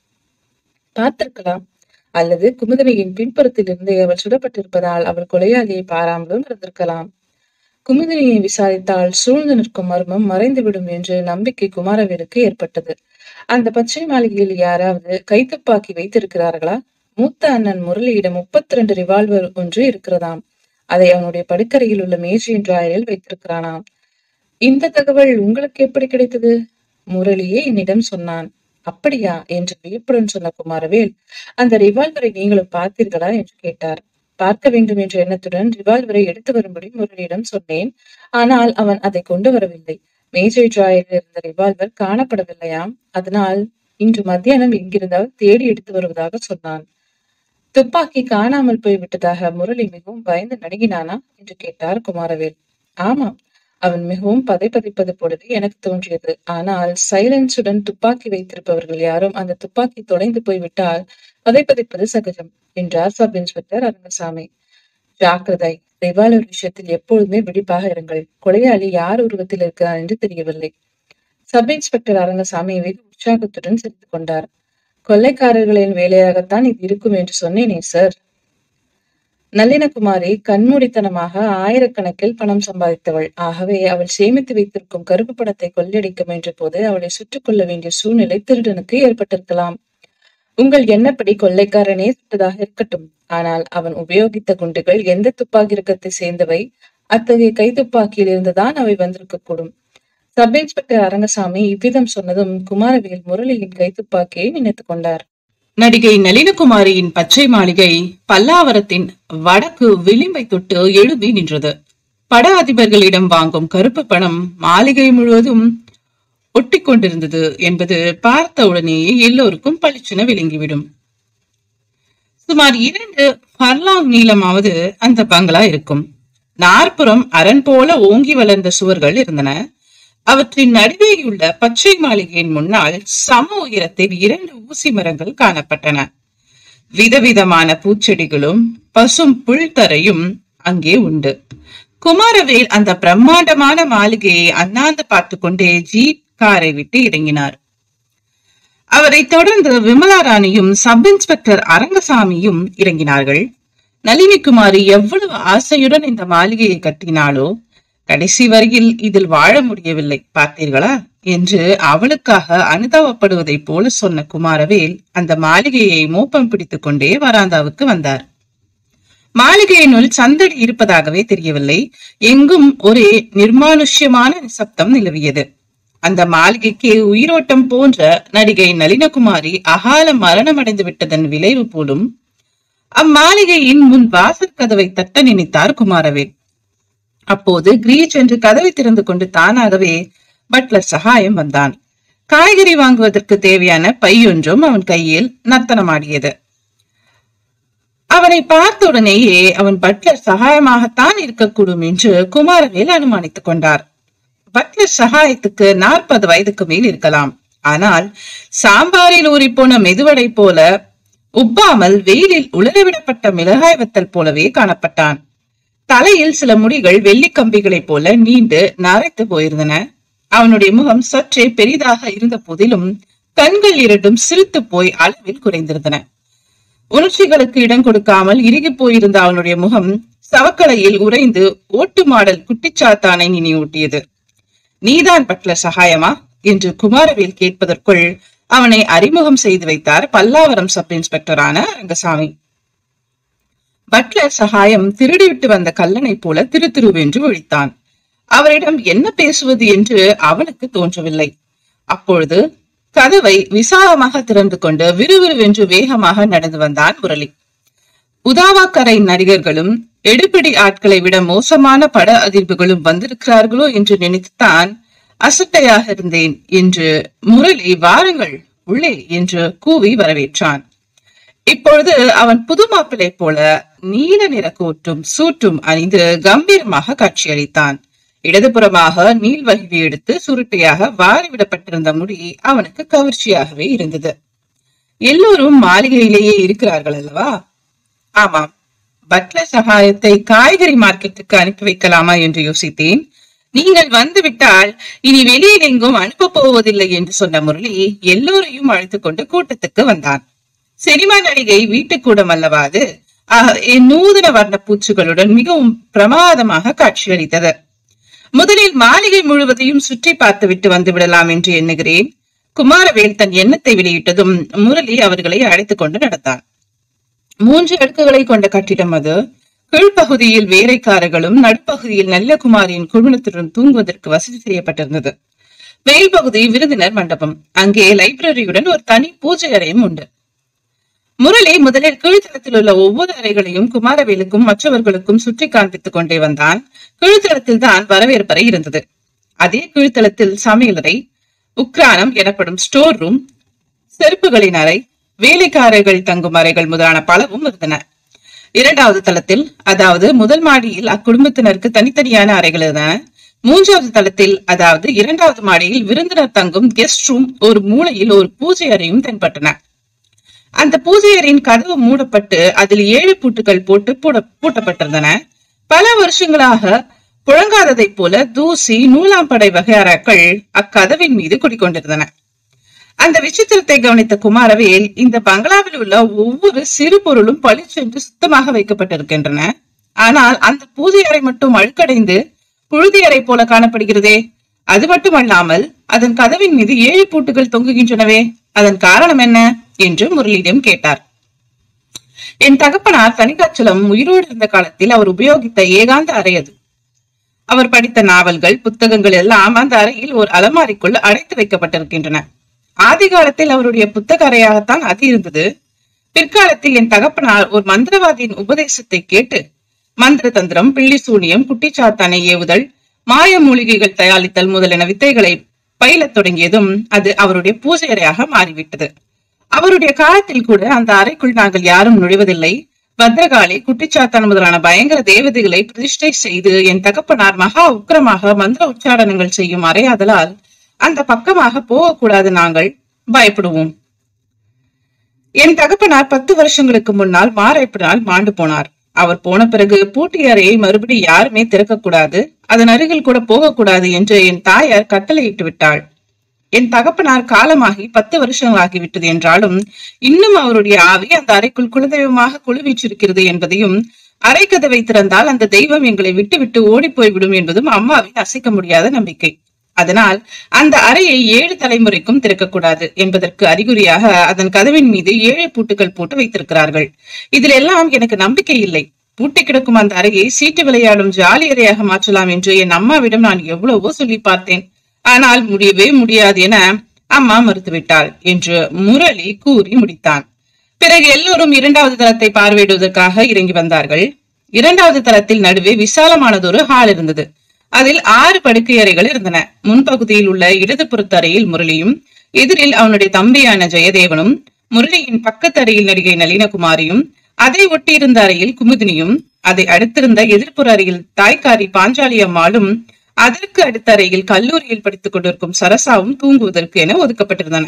பார்த்திருக்கலாம் அல்லது குமுதினியின் பின்புறத்தில் இருந்து அவள் சுடப்பட்டிருப்பதால் அவள் கொலையாளியை பாராமலும் இருந்திருக்கலாம் குமுதினியை விசாரித்தால் சூழ்ந்து நிற்கும் மர்மம் மறைந்துவிடும் என்று நம்பிக்கை குமாரவேலுக்கு ஏற்பட்டது அந்த பச்சை மாளிகையில் யாராவது கைத்துப்பாக்கி வைத்திருக்கிறார்களா மூத்த அண்ணன் முரளியிடம் முப்பத்தி ரெண்டு ரிவால்வர் ஒன்று இருக்கிறதாம் அதை அவனுடைய படுக்கறையில் உள்ள மேஜையின் டிராயரில் வைத்திருக்கிறானாம் இந்த தகவல் உங்களுக்கு எப்படி கிடைத்தது முரளியே என்னிடம் சொன்னான் அப்படியா என்று வியப்புடன் சொன்ன குமாரவேல் அந்த ரிவால்வரை நீங்களும் பார்த்தீர்களா என்று கேட்டார் பார்க்க வேண்டும் என்ற எண்ணத்துடன் ரிவால்வரை எடுத்து வரும்படி முரளியிடம் சொன்னேன் ஆனால் அவன் அதை கொண்டு வரவில்லை மேஜை டிராயரில் இருந்த ரிவால்வர் காணப்படவில்லையாம் அதனால் இன்று மத்தியானம் எங்கிருந்தால் தேடி எடுத்து வருவதாக சொன்னான் துப்பாக்கி காணாமல் போய் விட்டதாக முரளி மிகவும் பயந்து நடுங்கினானா என்று கேட்டார் குமாரவேல் ஆமாம் அவன் மிகவும் பதைப்பதைப்பது போலவே எனக்கு தோன்றியது ஆனால் சைலன்ஸுடன் துப்பாக்கி வைத்திருப்பவர்கள் யாரும் அந்த துப்பாக்கி தொலைந்து போய்விட்டால் பதைப்பதைப்பது சகஜம் என்றார் சப் இன்ஸ்பெக்டர் அரங்கசாமி ஜாக்கிரதை ரிவால்வர் விஷயத்தில் எப்பொழுதுமே விழிப்பாக இருங்கள் கொலையாளி யார் உருவத்தில் இருக்கிறார் என்று தெரியவில்லை சப் இன்ஸ்பெக்டர் அரங்கசாமி வெகு உற்சாகத்துடன் சிரித்துக் கொண்டார் கொள்ளைக்காரர்களின் வேலையாகத்தான் இது இருக்கும் என்று சொன்னேனே சார் நல்லினகுமாரி கண்மூடித்தனமாக ஆயிரக்கணக்கில் பணம் சம்பாதித்தவள் ஆகவே அவள் சேமித்து வைத்திருக்கும் கருப்பு பணத்தை கொள்ளையடிக்க முயன்ற போது அவளை சுட்டுக் கொள்ள வேண்டிய சூழ்நிலை திருடனுக்கு ஏற்பட்டிருக்கலாம் உங்கள் எண்ணப்படி கொள்ளைக்காரனே சுட்டதாக இருக்கட்டும் ஆனால் அவன் உபயோகித்த குண்டுகள் எந்த துப்பாக்கி இறக்கத்தை சேர்ந்தவை அத்தகைய கைத்துப்பாக்கியில் இருந்துதான் அவை வந்திருக்கக்கூடும் சப் இன்ஸ்பெக்டர் அரங்கசாமி இவ்விதம் சொன்னதும் குமாரவேல் முரளியின் கைத்துப்பாக்கியை நினைத்துக் கொண்டார் நடிகை நளினகுமாரியின் பச்சை மாளிகை பல்லாவரத்தின் வடக்கு விளிம்பை தொட்டு எழும்பி நின்றது பட அதிபர்களிடம் வாங்கும் கருப்பு பணம் மாளிகை முழுவதும் ஒட்டி கொண்டிருந்தது என்பது பார்த்தவுடனேயே எல்லோருக்கும் பளிச்சென விளங்கிவிடும் சுமார் இரண்டு பர்லாங் நீளமாவது அந்த பங்களா இருக்கும் நாற்புறம் அரண் போல ஓங்கி வளர்ந்த சுவர்கள் இருந்தன அவற்றின் நடுவேயுள்ள பச்சை மாளிகையின் முன்னால் சம உயரத்தில் இரண்டு ஊசி மரங்கள் காணப்பட்டன விதவிதமான பூச்செடிகளும் பசும் புல்தரையும் அங்கே உண்டு குமாரவேல் அந்த பிரம்மாண்டமான மாளிகையை அண்ணாந்து பார்த்து கொண்டே ஜீப் காரை விட்டு இறங்கினார் அவரை தொடர்ந்து விமலா ராணியும் சப் இன்ஸ்பெக்டர் அரங்கசாமியும் இறங்கினார்கள் நளினிகுமாரி எவ்வளவு ஆசையுடன் இந்த மாளிகையை கட்டினாளோ கடைசி வரையில் இதில் வாழ முடியவில்லை பார்த்தீர்களா என்று அவளுக்காக அனுதாபப்படுவதைப் போல சொன்ன குமாரவேல் அந்த மாளிகையை மோப்பம் பிடித்துக் கொண்டே வராந்தாவுக்கு வந்தார் மாளிகையினுள் சந்தடி இருப்பதாகவே தெரியவில்லை எங்கும் ஒரே நிர்மானுஷ்யமான நிசப்தம் நிலவியது அந்த மாளிகைக்கு உயிரோட்டம் போன்ற நடிகை நளினகுமாரி அகால மரணமடைந்து விட்டதன் விளைவு போலும் அம்மாளிகையின் முன் வாசல் கதவை தட்ட நினைத்தார் குமாரவேல் அப்போது கிரீச் என்று கதவை திறந்து கொண்டு தானாகவே பட்லர் சகாயம் வந்தான் காய்கறி வாங்குவதற்கு தேவையான பையொன்றும் அவன் கையில் நர்த்தனமாடியது அவனை பார்த்த உடனேயே அவன் பட்லர் சகாயமாகத்தான் இருக்கக்கூடும் என்று குமாரவேல் அனுமானித்துக் கொண்டார் பட்லர் சகாயத்துக்கு நாற்பது வயதுக்கு மேல் இருக்கலாம் ஆனால் சாம்பாரில் ஊறிப்போன மெதுவடை போல உப்பாமல் வெயிலில் உலரவிடப்பட்ட மிளகாய் வத்தல் போலவே காணப்பட்டான் தலையில் சில முடிகள் வெள்ளி கம்பிகளைப் போல நீண்டு நரைத்து போயிருந்தன அவனுடைய முகம் சற்றே பெரிதாக இருந்த போதிலும் கண்கள் இரண்டும் சிரித்து போய் அளவில் குறைந்திருந்தன உணர்ச்சிகளுக்கு இடம் கொடுக்காமல் இறுகி போயிருந்த அவனுடைய முகம் சவக்கலையில் உறைந்து ஓட்டு மாடல் குட்டிச்சாத்தானை நினைவூட்டியது நீதான் பட்லர் சகாயமா என்று குமாரவேல் கேட்பதற்குள் அவனை அறிமுகம் செய்து வைத்தார் பல்லாவரம் சப் இன்ஸ்பெக்டரான ரங்கசாமி பட்லர் சகாயம் திருடிவிட்டு வந்த கல்லனை போல திரு திருவென்று விழித்தான் அவரிடம் என்ன பேசுவது என்று அவனுக்கு தோன்றவில்லை அப்பொழுது கதவை விசாலமாக திறந்து கொண்டு விறுவிறுவென்று வேகமாக நடந்து வந்தான் முரளி உதாவாக்கரை நடிகர்களும் எடுப்பிடி ஆட்களை விட மோசமான பட அதிர்வுகளும் வந்திருக்கிறார்களோ என்று நினைத்துத்தான் அசட்டையாக இருந்தேன் என்று முரளி வாருங்கள் உள்ளே என்று கூவி வரவேற்றான் இப்பொழுது அவன் புது மாப்பிளை போல நீல நிற கோட்டும் சூட்டும் அணிந்து கம்பீரமாக காட்சியளித்தான் இடதுபுறமாக நீள்வகிவி எடுத்து சுருட்டையாக வாரிவிடப்பட்டிருந்த முடி அவனுக்கு கவர்ச்சியாகவே இருந்தது எல்லோரும் மாளிகையிலேயே இருக்கிறார்கள் அல்லவா ஆமாம் பட்லர் சகாயத்தை காய்கறி மார்க்கெட்டுக்கு அனுப்பி வைக்கலாமா என்று யோசித்தேன் நீங்கள் வந்துவிட்டால் இனி வெளியில் எங்கும் அனுப்ப போவதில்லை என்று சொன்ன முரளி எல்லோரையும் அழைத்துக் கொண்டு கூட்டத்துக்கு வந்தான் சினிமா நடிகை வீட்டுக்கூடம் அல்லவா அது ஆஹ், என் நூதன வர்ண பூச்சுகளுடன் மிகவும் பிரமாதமாக காட்சியளித்தது முதலில் மாளிகை முழுவதையும் சுற்றி பார்த்துவிட்டு வந்து விடலாம் என்று எண்ணுகிறேன் குமாரவேல் தன் எண்ணத்தை வெளியிட்டதும் முரளி அவர்களை அழைத்துக் கொண்டு நடந்தான் மூன்று அடுக்குகளை கொண்ட கட்டிடம் அது கீழ்ப்பகுதியில் வேலைக்காரர்களும் நடுப்பகுதியில் நல்லகுமாரியின் குழுமத்துடன் தூங்குவதற்கு வசதி செய்யப்பட்டிருந்தது மேல் பகுதி விருந்தினர் மண்டபம் அங்கே லைப்ரரியுடன் ஒரு தனி பூஜை அறையும் உண்டு முரளி முதலில் கீழ்த்தளத்தில் உள்ள ஒவ்வொரு அறைகளையும் குமாரவேலுக்கும் மற்றவர்களுக்கும் சுற்றி காண்பித்துக் கொண்டே வந்தான் கீழ்த்தளத்தில் தான் வரவேற்பறை இருந்தது அதே கீழ்த்தளத்தில் சமையலறை உக்ரானம் எனப்படும் ஸ்டோர் ரூம் செருப்புகளின் அறை வேலைக்காரர்கள் தங்கும் அறைகள் முதலான பலவும் இருந்தன இரண்டாவது தளத்தில் அதாவது முதல் மாடியில் அக்குடும்பத்தினருக்கு தனித்தனியான அறைகள் இருந்தன மூன்றாவது தளத்தில் அதாவது இரண்டாவது மாடியில் விருந்தினர் தங்கும் கெஸ்ட் ரூம் ஒரு மூலையில் ஒரு பூஜை அறையும் தென்பட்டன அந்த பூஜை அறையின் கதவு மூடப்பட்டு அதில் ஏழு பூட்டுகள் போட்டு பூட பூட்டப்பட்டிருந்தன பல வருஷங்களாக புழங்காததைப் போல தூசி நூலாம்படை வகையாராக்கள் அக்கதவின் மீது குடிக்கொண்டிருந்தன அந்த விசித்திரத்தை கவனித்த குமாரவேல் இந்த பங்களாவில் உள்ள ஒவ்வொரு சிறு பொருளும் பளிச்சென்று சுத்தமாக வைக்கப்பட்டிருக்கின்றன ஆனால் அந்த பூஜை அறை மட்டும் அழுக்கடைந்து புழுதி அறை போல காணப்படுகிறதே அது மட்டுமல்லாமல் அதன் கதவின் மீது ஏழு பூட்டுகள் தொங்குகின்றனவே அதன் காரணம் என்ன என்று முரளியிடம் கேட்டார் என் தகப்பனார் தனிக்காச்சலம் உயிரோடு இருந்த காலத்தில் அவர் உபயோகித்த ஏகாந்த அறை அது அவர் படித்த நாவல்கள் புத்தகங்கள் எல்லாம் அந்த அறையில் ஒரு அலமாரிக்குள் அடைத்து வைக்கப்பட்டிருக்கின்றன ஆதி காலத்தில் அவருடைய புத்தக அறையாகத்தான் அது இருந்தது பிற்காலத்தில் என் தகப்பனார் ஒரு மந்திரவாதியின் உபதேசத்தை கேட்டு மந்திர தந்திரம் பிள்ளி சூனியம் குட்டிச்சாத்தானை ஏவுதல் மாய மூலிகைகள் தயாரித்தல் முதலான வித்தைகளை பயிலத் தொடங்கியதும் அது அவருடைய பூஜை அறையாக மாறிவிட்டது அவருடைய காலத்தில் கூட அந்த அறைக்குள் நாங்கள் யாரும் நுழைவதில்லை பத்ரகாளி குட்டிச்சாத்தான் முதலான பயங்கர தேவதைகளை பிரதிஷ்டை செய்து என் தகப்பனார் மகா உக்கிரமாக மந்திர உச்சாரணங்கள் செய்யும் அறையாதலால் அந்த பக்கமாக போகக்கூடாது நாங்கள் பயப்படுவோம் என் தகப்பனார் பத்து வருஷங்களுக்கு முன்னால் மாரடைப்பினால் மாண்டு போனார் அவர் போன பிறகு பூட்டி அறையை மறுபடி யாருமே திறக்கக்கூடாது அதன் அருகில் கூட போகக்கூடாது என்று என் தாயார் கட்டளையிட்டு விட்டாள் என் தகப்பனார் காலமாகி பத்து வருஷங்கள் ஆகிவிட்டது என்றாலும் இன்னும் அவருடைய ஆவி அந்த அறைக்குள் குலதெய்வமாக குழுவீச்சிருக்கிறது என்பதையும் அறை கதவை திறந்தால் அந்த தெய்வம் எங்களை விட்டு விட்டு ஓடி போய்விடும் என்பதும் அம்மாவின் அசைக்க முடியாத நம்பிக்கை அதனால் அந்த அறையை ஏழு தலைமுறைக்கும் திறக்கக்கூடாது என்பதற்கு அறிகுறியாக அதன் கதவின் மீது ஏழு பூட்டுகள் போட்டு வைத்திருக்கிறார்கள் இதில் எல்லாம் எனக்கு நம்பிக்கை இல்லை பூட்டி கிடக்கும் அந்த அறையை சீட்டு விளையாடும் ஜாலி அறையாக மாற்றலாம் என்று என் அம்மாவிடம் நான் எவ்வளவோ சொல்லி பார்த்தேன் ஆனால் முடியவே முடியாது என அம்மா மறுத்துவிட்டாள் என்று முரளி கூறி முடித்தான் பிறகு எல்லோரும் இரண்டாவது தளத்தை பார்வையிடுவதற்காக இறங்கி வந்தார்கள் இரண்டாவது தளத்தில் நடுவே விசாலமானதொரு ஹால் இருந்தது அதில் ஆறு படுக்கை அறைகள் இருந்தன முன்பகுதியில் உள்ள இடதுபுறத்து அறையில் முரளியும் எதிரில் அவனுடைய தம்பியான ஜெயதேவனும் முரளியின் பக்கத்து அறையில் நடிகை நளினகுமாரியும் அதை ஒட்டியிருந்த அறையில் குமுதினியும் அதை அடுத்திருந்த எதிர்ப்புற அறையில் தாய்க்காரி பாஞ்சாலி அம்மாளும் அதற்கு அடுத்த அறையில் கல்லூரியில் படித்துக் கொண்டிருக்கும் சரசாவும் தூங்குவதற்கு என ஒதுக்கப்பட்டிருந்தன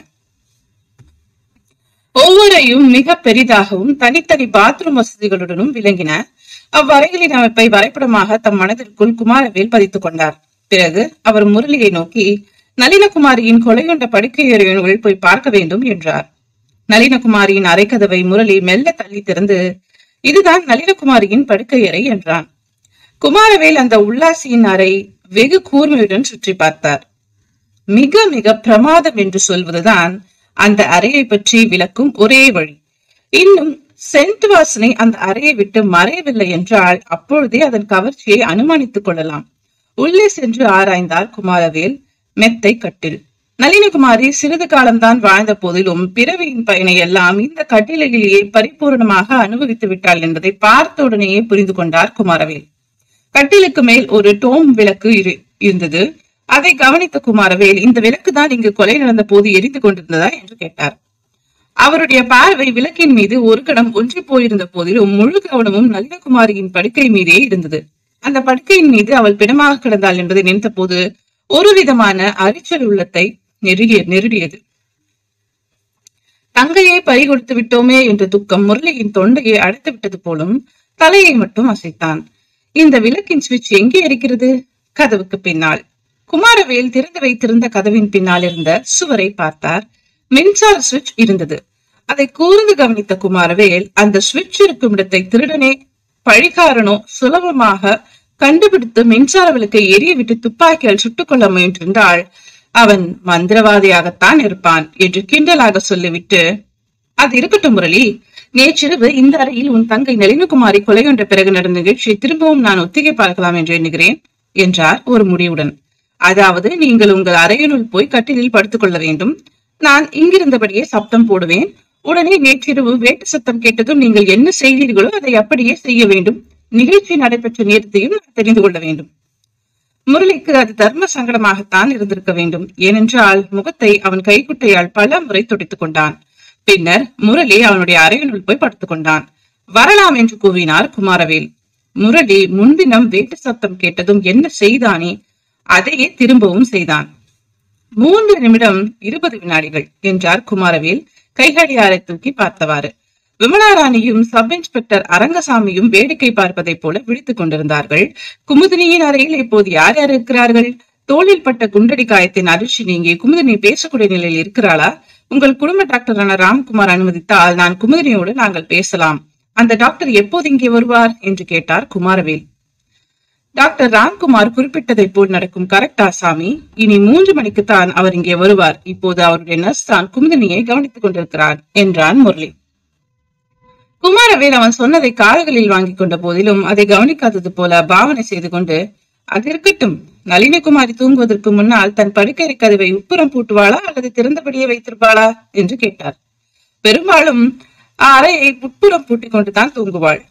ஒவ்வொரையும் மிக பெரிதாகவும் தனித்தனி பாத்ரூம் வசதிகளுடனும் விளங்கின அவ்வறைகளின் அமைப்பை வரைபடமாக தம் மனதிற்குள் குமாரவேல் பதித்துக் கொண்டார் பிறகு அவர் முரளியை நோக்கி நளினகுமாரியின் கொலையுண்ட படுக்கை அறையினுள் போய் பார்க்க வேண்டும் என்றார் நளினகுமாரியின் அறைக்கதவை முரளி மெல்ல தள்ளி திறந்து இதுதான் நளினகுமாரியின் படுக்கை அறை என்றான் குமாரவேல் அந்த உல்லாசியின் அறை வெகு கூர்மையுடன் சுற்றி பார்த்தார் மிக மிக பிரமாதம் என்று சொல்வதுதான் அந்த அறையை பற்றி விளக்கும் ஒரே வழி இன்னும் சென்ட் வாசனை அந்த அறையை விட்டு மறையவில்லை என்றால் அப்பொழுதே அதன் கவர்ச்சியை அனுமானித்துக் கொள்ளலாம் உள்ளே சென்று ஆராய்ந்தார் குமாரவேல் மெத்தை கட்டில் நளினகுமாரி சிறிது காலம்தான் வாழ்ந்த போதிலும் பிறவியின் பயனை எல்லாம் இந்த கட்டிலையிலேயே பரிபூர்ணமாக அனுபவித்து விட்டாள் என்பதை பார்த்த உடனேயே புரிந்து கொண்டார் குமாரவேல் கட்டிலுக்கு மேல் ஒரு டோம் விளக்கு இரு- இருந்தது அதை கவனித்த குமாரவேல் இந்த விளக்கு தான் இங்கு கொலை நடந்த போது எரிந்து கொண்டிருந்ததா என்று கேட்டார் அவருடைய பார்வை விளக்கின் மீது ஒரு கணம் ஒன்றி போயிருந்த போதிலும் முழு கவனமும் நளினகுமாரியின் படுக்கை மீதே இருந்தது அந்த படுக்கையின் மீது அவள் பிணமாக கிடந்தாள் என்பதை நினைத்த போது ஒரு விதமான அரிச்சல் உள்ளத்தை நெருடிய நெருடியது தங்கையை பறிகொடுத்து விட்டோமே என்ற துக்கம் முரளியின் தொண்டையை அடைத்து விட்டது போலும் தலையை மட்டும் அசைத்தான் இந்த விளக்கின் சுவிட்ச் எங்கே இருக்கிறது கதவுக்கு பின்னால் குமாரவேல் திறந்து வைத்திருந்த கதவின் பின்னால் இருந்த சுவரை பார்த்தார் மின்சார சுவிட்ச் இருந்தது அதை கூர்ந்து கவனித்த குமாரவேல் அந்த சுவிட்ச் இருக்கும் இடத்தை திருடனே பழிகாரனோ சுலபமாக கண்டுபிடித்து மின்சார விளக்கை எரிய விட்டு துப்பாக்கியால் சுட்டுக் கொள்ள முயன்றிருந்தால் அவன் மந்திரவாதியாகத்தான் இருப்பான் என்று கிண்டலாக சொல்லிவிட்டு அது இருக்கட்டும் முரளி நேற்றிரவு இந்த அறையில் உன் தங்கை நளினகுமாரி கொலை கொண்ட பிறகு நடந்த நிகழ்ச்சியை திரும்பவும் நான் ஒத்திகை பார்க்கலாம் என்று எண்ணுகிறேன் என்றார் ஒரு முடிவுடன் அதாவது நீங்கள் உங்கள் அறையினுள் போய் கட்டிலில் படுத்துக் கொள்ள வேண்டும் நான் இங்கிருந்தபடியே சப்தம் போடுவேன் உடனே நேற்றிரவு வேட்டு சத்தம் கேட்டதும் நீங்கள் என்ன செய்தீர்களோ அதை அப்படியே செய்ய வேண்டும் நிகழ்ச்சி நடைபெற்ற நேரத்தையும் நான் தெரிந்து கொள்ள வேண்டும் முரளிக்கு அது தர்ம சங்கடமாகத்தான் இருந்திருக்க வேண்டும் ஏனென்றால் முகத்தை அவன் கைக்குட்டையால் பல முறை துடைத்துக் கொண்டான் பின்னர் முரளி அவனுடைய அறையினுள் போய் படுத்துக் கொண்டான் வரலாம் என்று கூவினார் குமாரவேல் முரளி முன்தினம் வேட்டு சத்தம் கேட்டதும் என்ன செய்தானே அதையே திரும்பவும் செய்தான் மூன்று நிமிடம் இருபது வினாடிகள் என்றார் குமாரவேல் கைகடியாரை தூக்கி பார்த்தவாறு விமலாராணியும் சப் இன்ஸ்பெக்டர் அரங்கசாமியும் வேடிக்கை பார்ப்பதைப் போல விழித்துக் கொண்டிருந்தார்கள் குமுதினியின் அறையில் இப்போது யார் யார் இருக்கிறார்கள் தோளில் பட்ட குண்டடி காயத்தின் அதிர்ச்சி நீங்கி குமுதினி பேசக்கூடிய நிலையில் இருக்கிறாளா உங்கள் குடும்ப டாக்டரான ராம்குமார் அனுமதித்தால் நான் குமுதினியோடு நாங்கள் பேசலாம் அந்த டாக்டர் எப்போது இங்கே வருவார் என்று கேட்டார் குமாரவேல் டாக்டர் ராம்குமார் குறிப்பிட்டதைப் போல் நடக்கும் கரெக்டா சாமி இனி மூன்று மணிக்குத்தான் அவர் இங்கே வருவார் இப்போது அவருடைய நர்ஸ் தான் குமுதினியை கவனித்துக் கொண்டிருக்கிறார் என்றான் முரளி குமாரவேல் அவன் சொன்னதை கால்களில் வாங்கிக் கொண்ட போதிலும் அதை கவனிக்காதது போல பாவனை செய்து கொண்டு அது இருக்கட்டும் நளினகுமாரி தூங்குவதற்கு முன்னால் தன் படுக்கை கதவை உப்புறம் பூட்டுவாளா அல்லது திறந்தபடியே வைத்திருப்பாளா என்று கேட்டார் பெரும்பாலும் அறையை உட்புறம் பூட்டிக் கொண்டுதான் தூங்குவாள்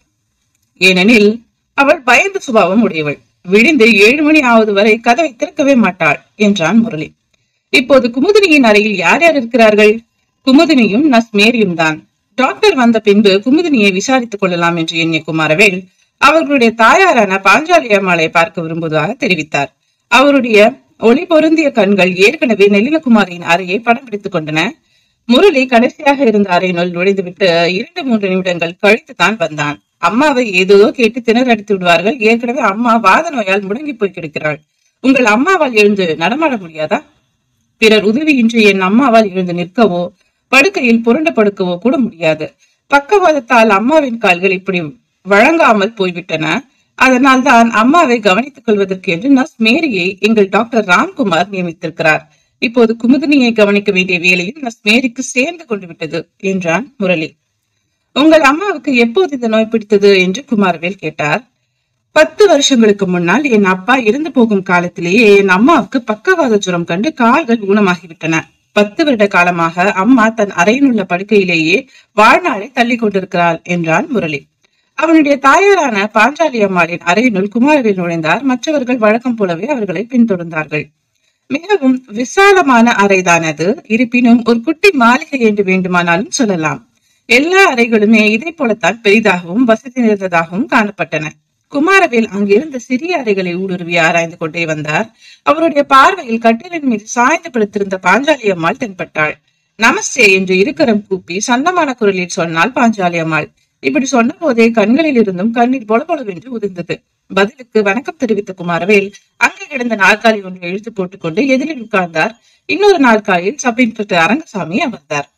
ஏனெனில் அவள் பயந்த சுபாவம் உடையவள் விடிந்து ஏழு மணி ஆவது வரை கதவை திறக்கவே மாட்டாள் என்றான் முரளி இப்போது குமுதினியின் அறையில் யார் யார் இருக்கிறார்கள் குமுதினியும் நஸ் மேரியும் தான் டாக்டர் வந்த பின்பு குமுதினியை விசாரித்துக் கொள்ளலாம் என்று எண்ணிய குமாரவேல் அவர்களுடைய தாயாரான பாஞ்சாலி அம்மாளை பார்க்க விரும்புவதாக தெரிவித்தார் அவருடைய ஒளி பொருந்திய கண்கள் ஏற்கனவே நெல்லினகுமாரியின் அறையை படம் பிடித்துக் கொண்டன முரளி கடைசியாக இருந்த அறையினுள் நுழைந்துவிட்டு இரண்டு மூன்று நிமிடங்கள் கழித்து தான் வந்தான் அம்மாவை ஏதோ கேட்டு திணற அடித்து விடுவார்கள் ஏற்கனவே அம்மா வாத நோயால் முடங்கி போய் கிடக்கிறாள் உங்கள் அம்மாவால் எழுந்து நடமாட முடியாதா பிறர் உதவியின்றி என் அம்மாவால் எழுந்து நிற்கவோ படுக்கையில் புரண்டு படுக்கவோ கூட முடியாது பக்கவாதத்தால் அம்மாவின் கால்கள் இப்படி வழங்காமல் போய்விட்டன அதனால் தான் அம்மாவை கவனித்துக் கொள்வதற்கு என்று நர்ஸ் மேரியை எங்கள் டாக்டர் ராம்குமார் நியமித்திருக்கிறார் இப்போது குமுதினியை கவனிக்க வேண்டிய வேலையில் நர்ஸ் மேரிக்கு சேர்ந்து கொண்டு விட்டது என்றான் முரளி உங்கள் அம்மாவுக்கு எப்போது இந்த நோய் பிடித்தது என்று குமாரவேல் கேட்டார் பத்து வருஷங்களுக்கு முன்னால் என் அப்பா இறந்து போகும் காலத்திலேயே என் அம்மாவுக்கு பக்கவாத ஜுரம் கண்டு கால்கள் ஊனமாகிவிட்டன பத்து வருட காலமாக அம்மா தன் அறையில் உள்ள படுக்கையிலேயே வாழ்நாளை தள்ளி கொண்டிருக்கிறாள் என்றான் முரளி அவனுடைய தாயாரான பாஞ்சாலி அம்மாளின் அறையினுள் குமாரவேல் நுழைந்தார் மற்றவர்கள் வழக்கம் போலவே அவர்களை பின்தொடர்ந்தார்கள் மிகவும் விசாலமான அறைதான் அது இருப்பினும் ஒரு குட்டி மாளிகை என்று வேண்டுமானாலும் சொல்லலாம் எல்லா அறைகளுமே இதை போலத்தான் பெரிதாகவும் வசதி நிறைந்ததாகவும் காணப்பட்டன குமாரவேல் அங்கிருந்த சிறிய அறைகளை ஊடுருவி ஆராய்ந்து கொண்டே வந்தார் அவருடைய பார்வையில் கட்டிலின் மீது சாய்ந்து படுத்திருந்த பாஞ்சாலி அம்மாள் தென்பட்டாள் நமஸ்தே என்று இருக்கரம் கூப்பி சன்னமான குரலில் சொன்னாள் பாஞ்சாலி அம்மாள் இப்படி சொன்ன போதே கண்களில் இருந்தும் கண்ணீர் பொல பொலவென்று உதிர்ந்தது பதிலுக்கு வணக்கம் தெரிவித்த குமாரவேல் அங்கே கிடந்த நாற்காலி ஒன்று இழுத்து போட்டுக்கொண்டு எதிரில் உட்கார்ந்தார் இன்னொரு நாற்காலியில் சப் இன்ஸ்பெக்டர் அரங்கசாமி அமர்ந்தார்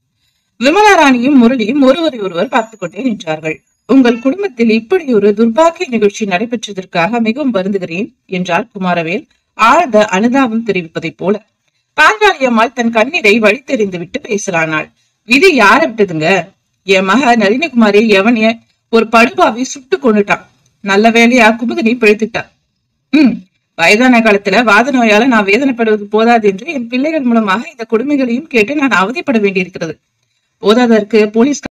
விமலாராணியும் முரளியும் ஒருவரை ஒருவர் பார்த்துக் கொண்டே நின்றார்கள் உங்கள் குடும்பத்தில் இப்படி ஒரு துர்பாக்கிய நிகழ்ச்சி நடைபெற்றதற்காக மிகவும் வருந்துகிறேன் என்றார் குமாரவேல் ஆழ்ந்த அனுதாபம் தெரிவிப்பதைப் போல பாஞ்சாலி அம்மாள் தன் கண்ணீரை வழித்தெறிந்து விட்டு பேசலானாள் விதி யார விட்டதுங்க என் மக நளினகுமாரி எவனைய ஒரு படுபாவி சுட்டு கொண்டுட்டான் நல்ல வேலையா குமுதினி பிழைத்துட்டா ம் வயதான காலத்துல வாத நோயால நான் வேதனைப்படுவது போதாது என்று என் பிள்ளைகள் மூலமாக இந்த கொடுமைகளையும் கேட்டு நான் அவதிப்பட வேண்டியிருக்கிறது போதாதற்கு போலீஸ்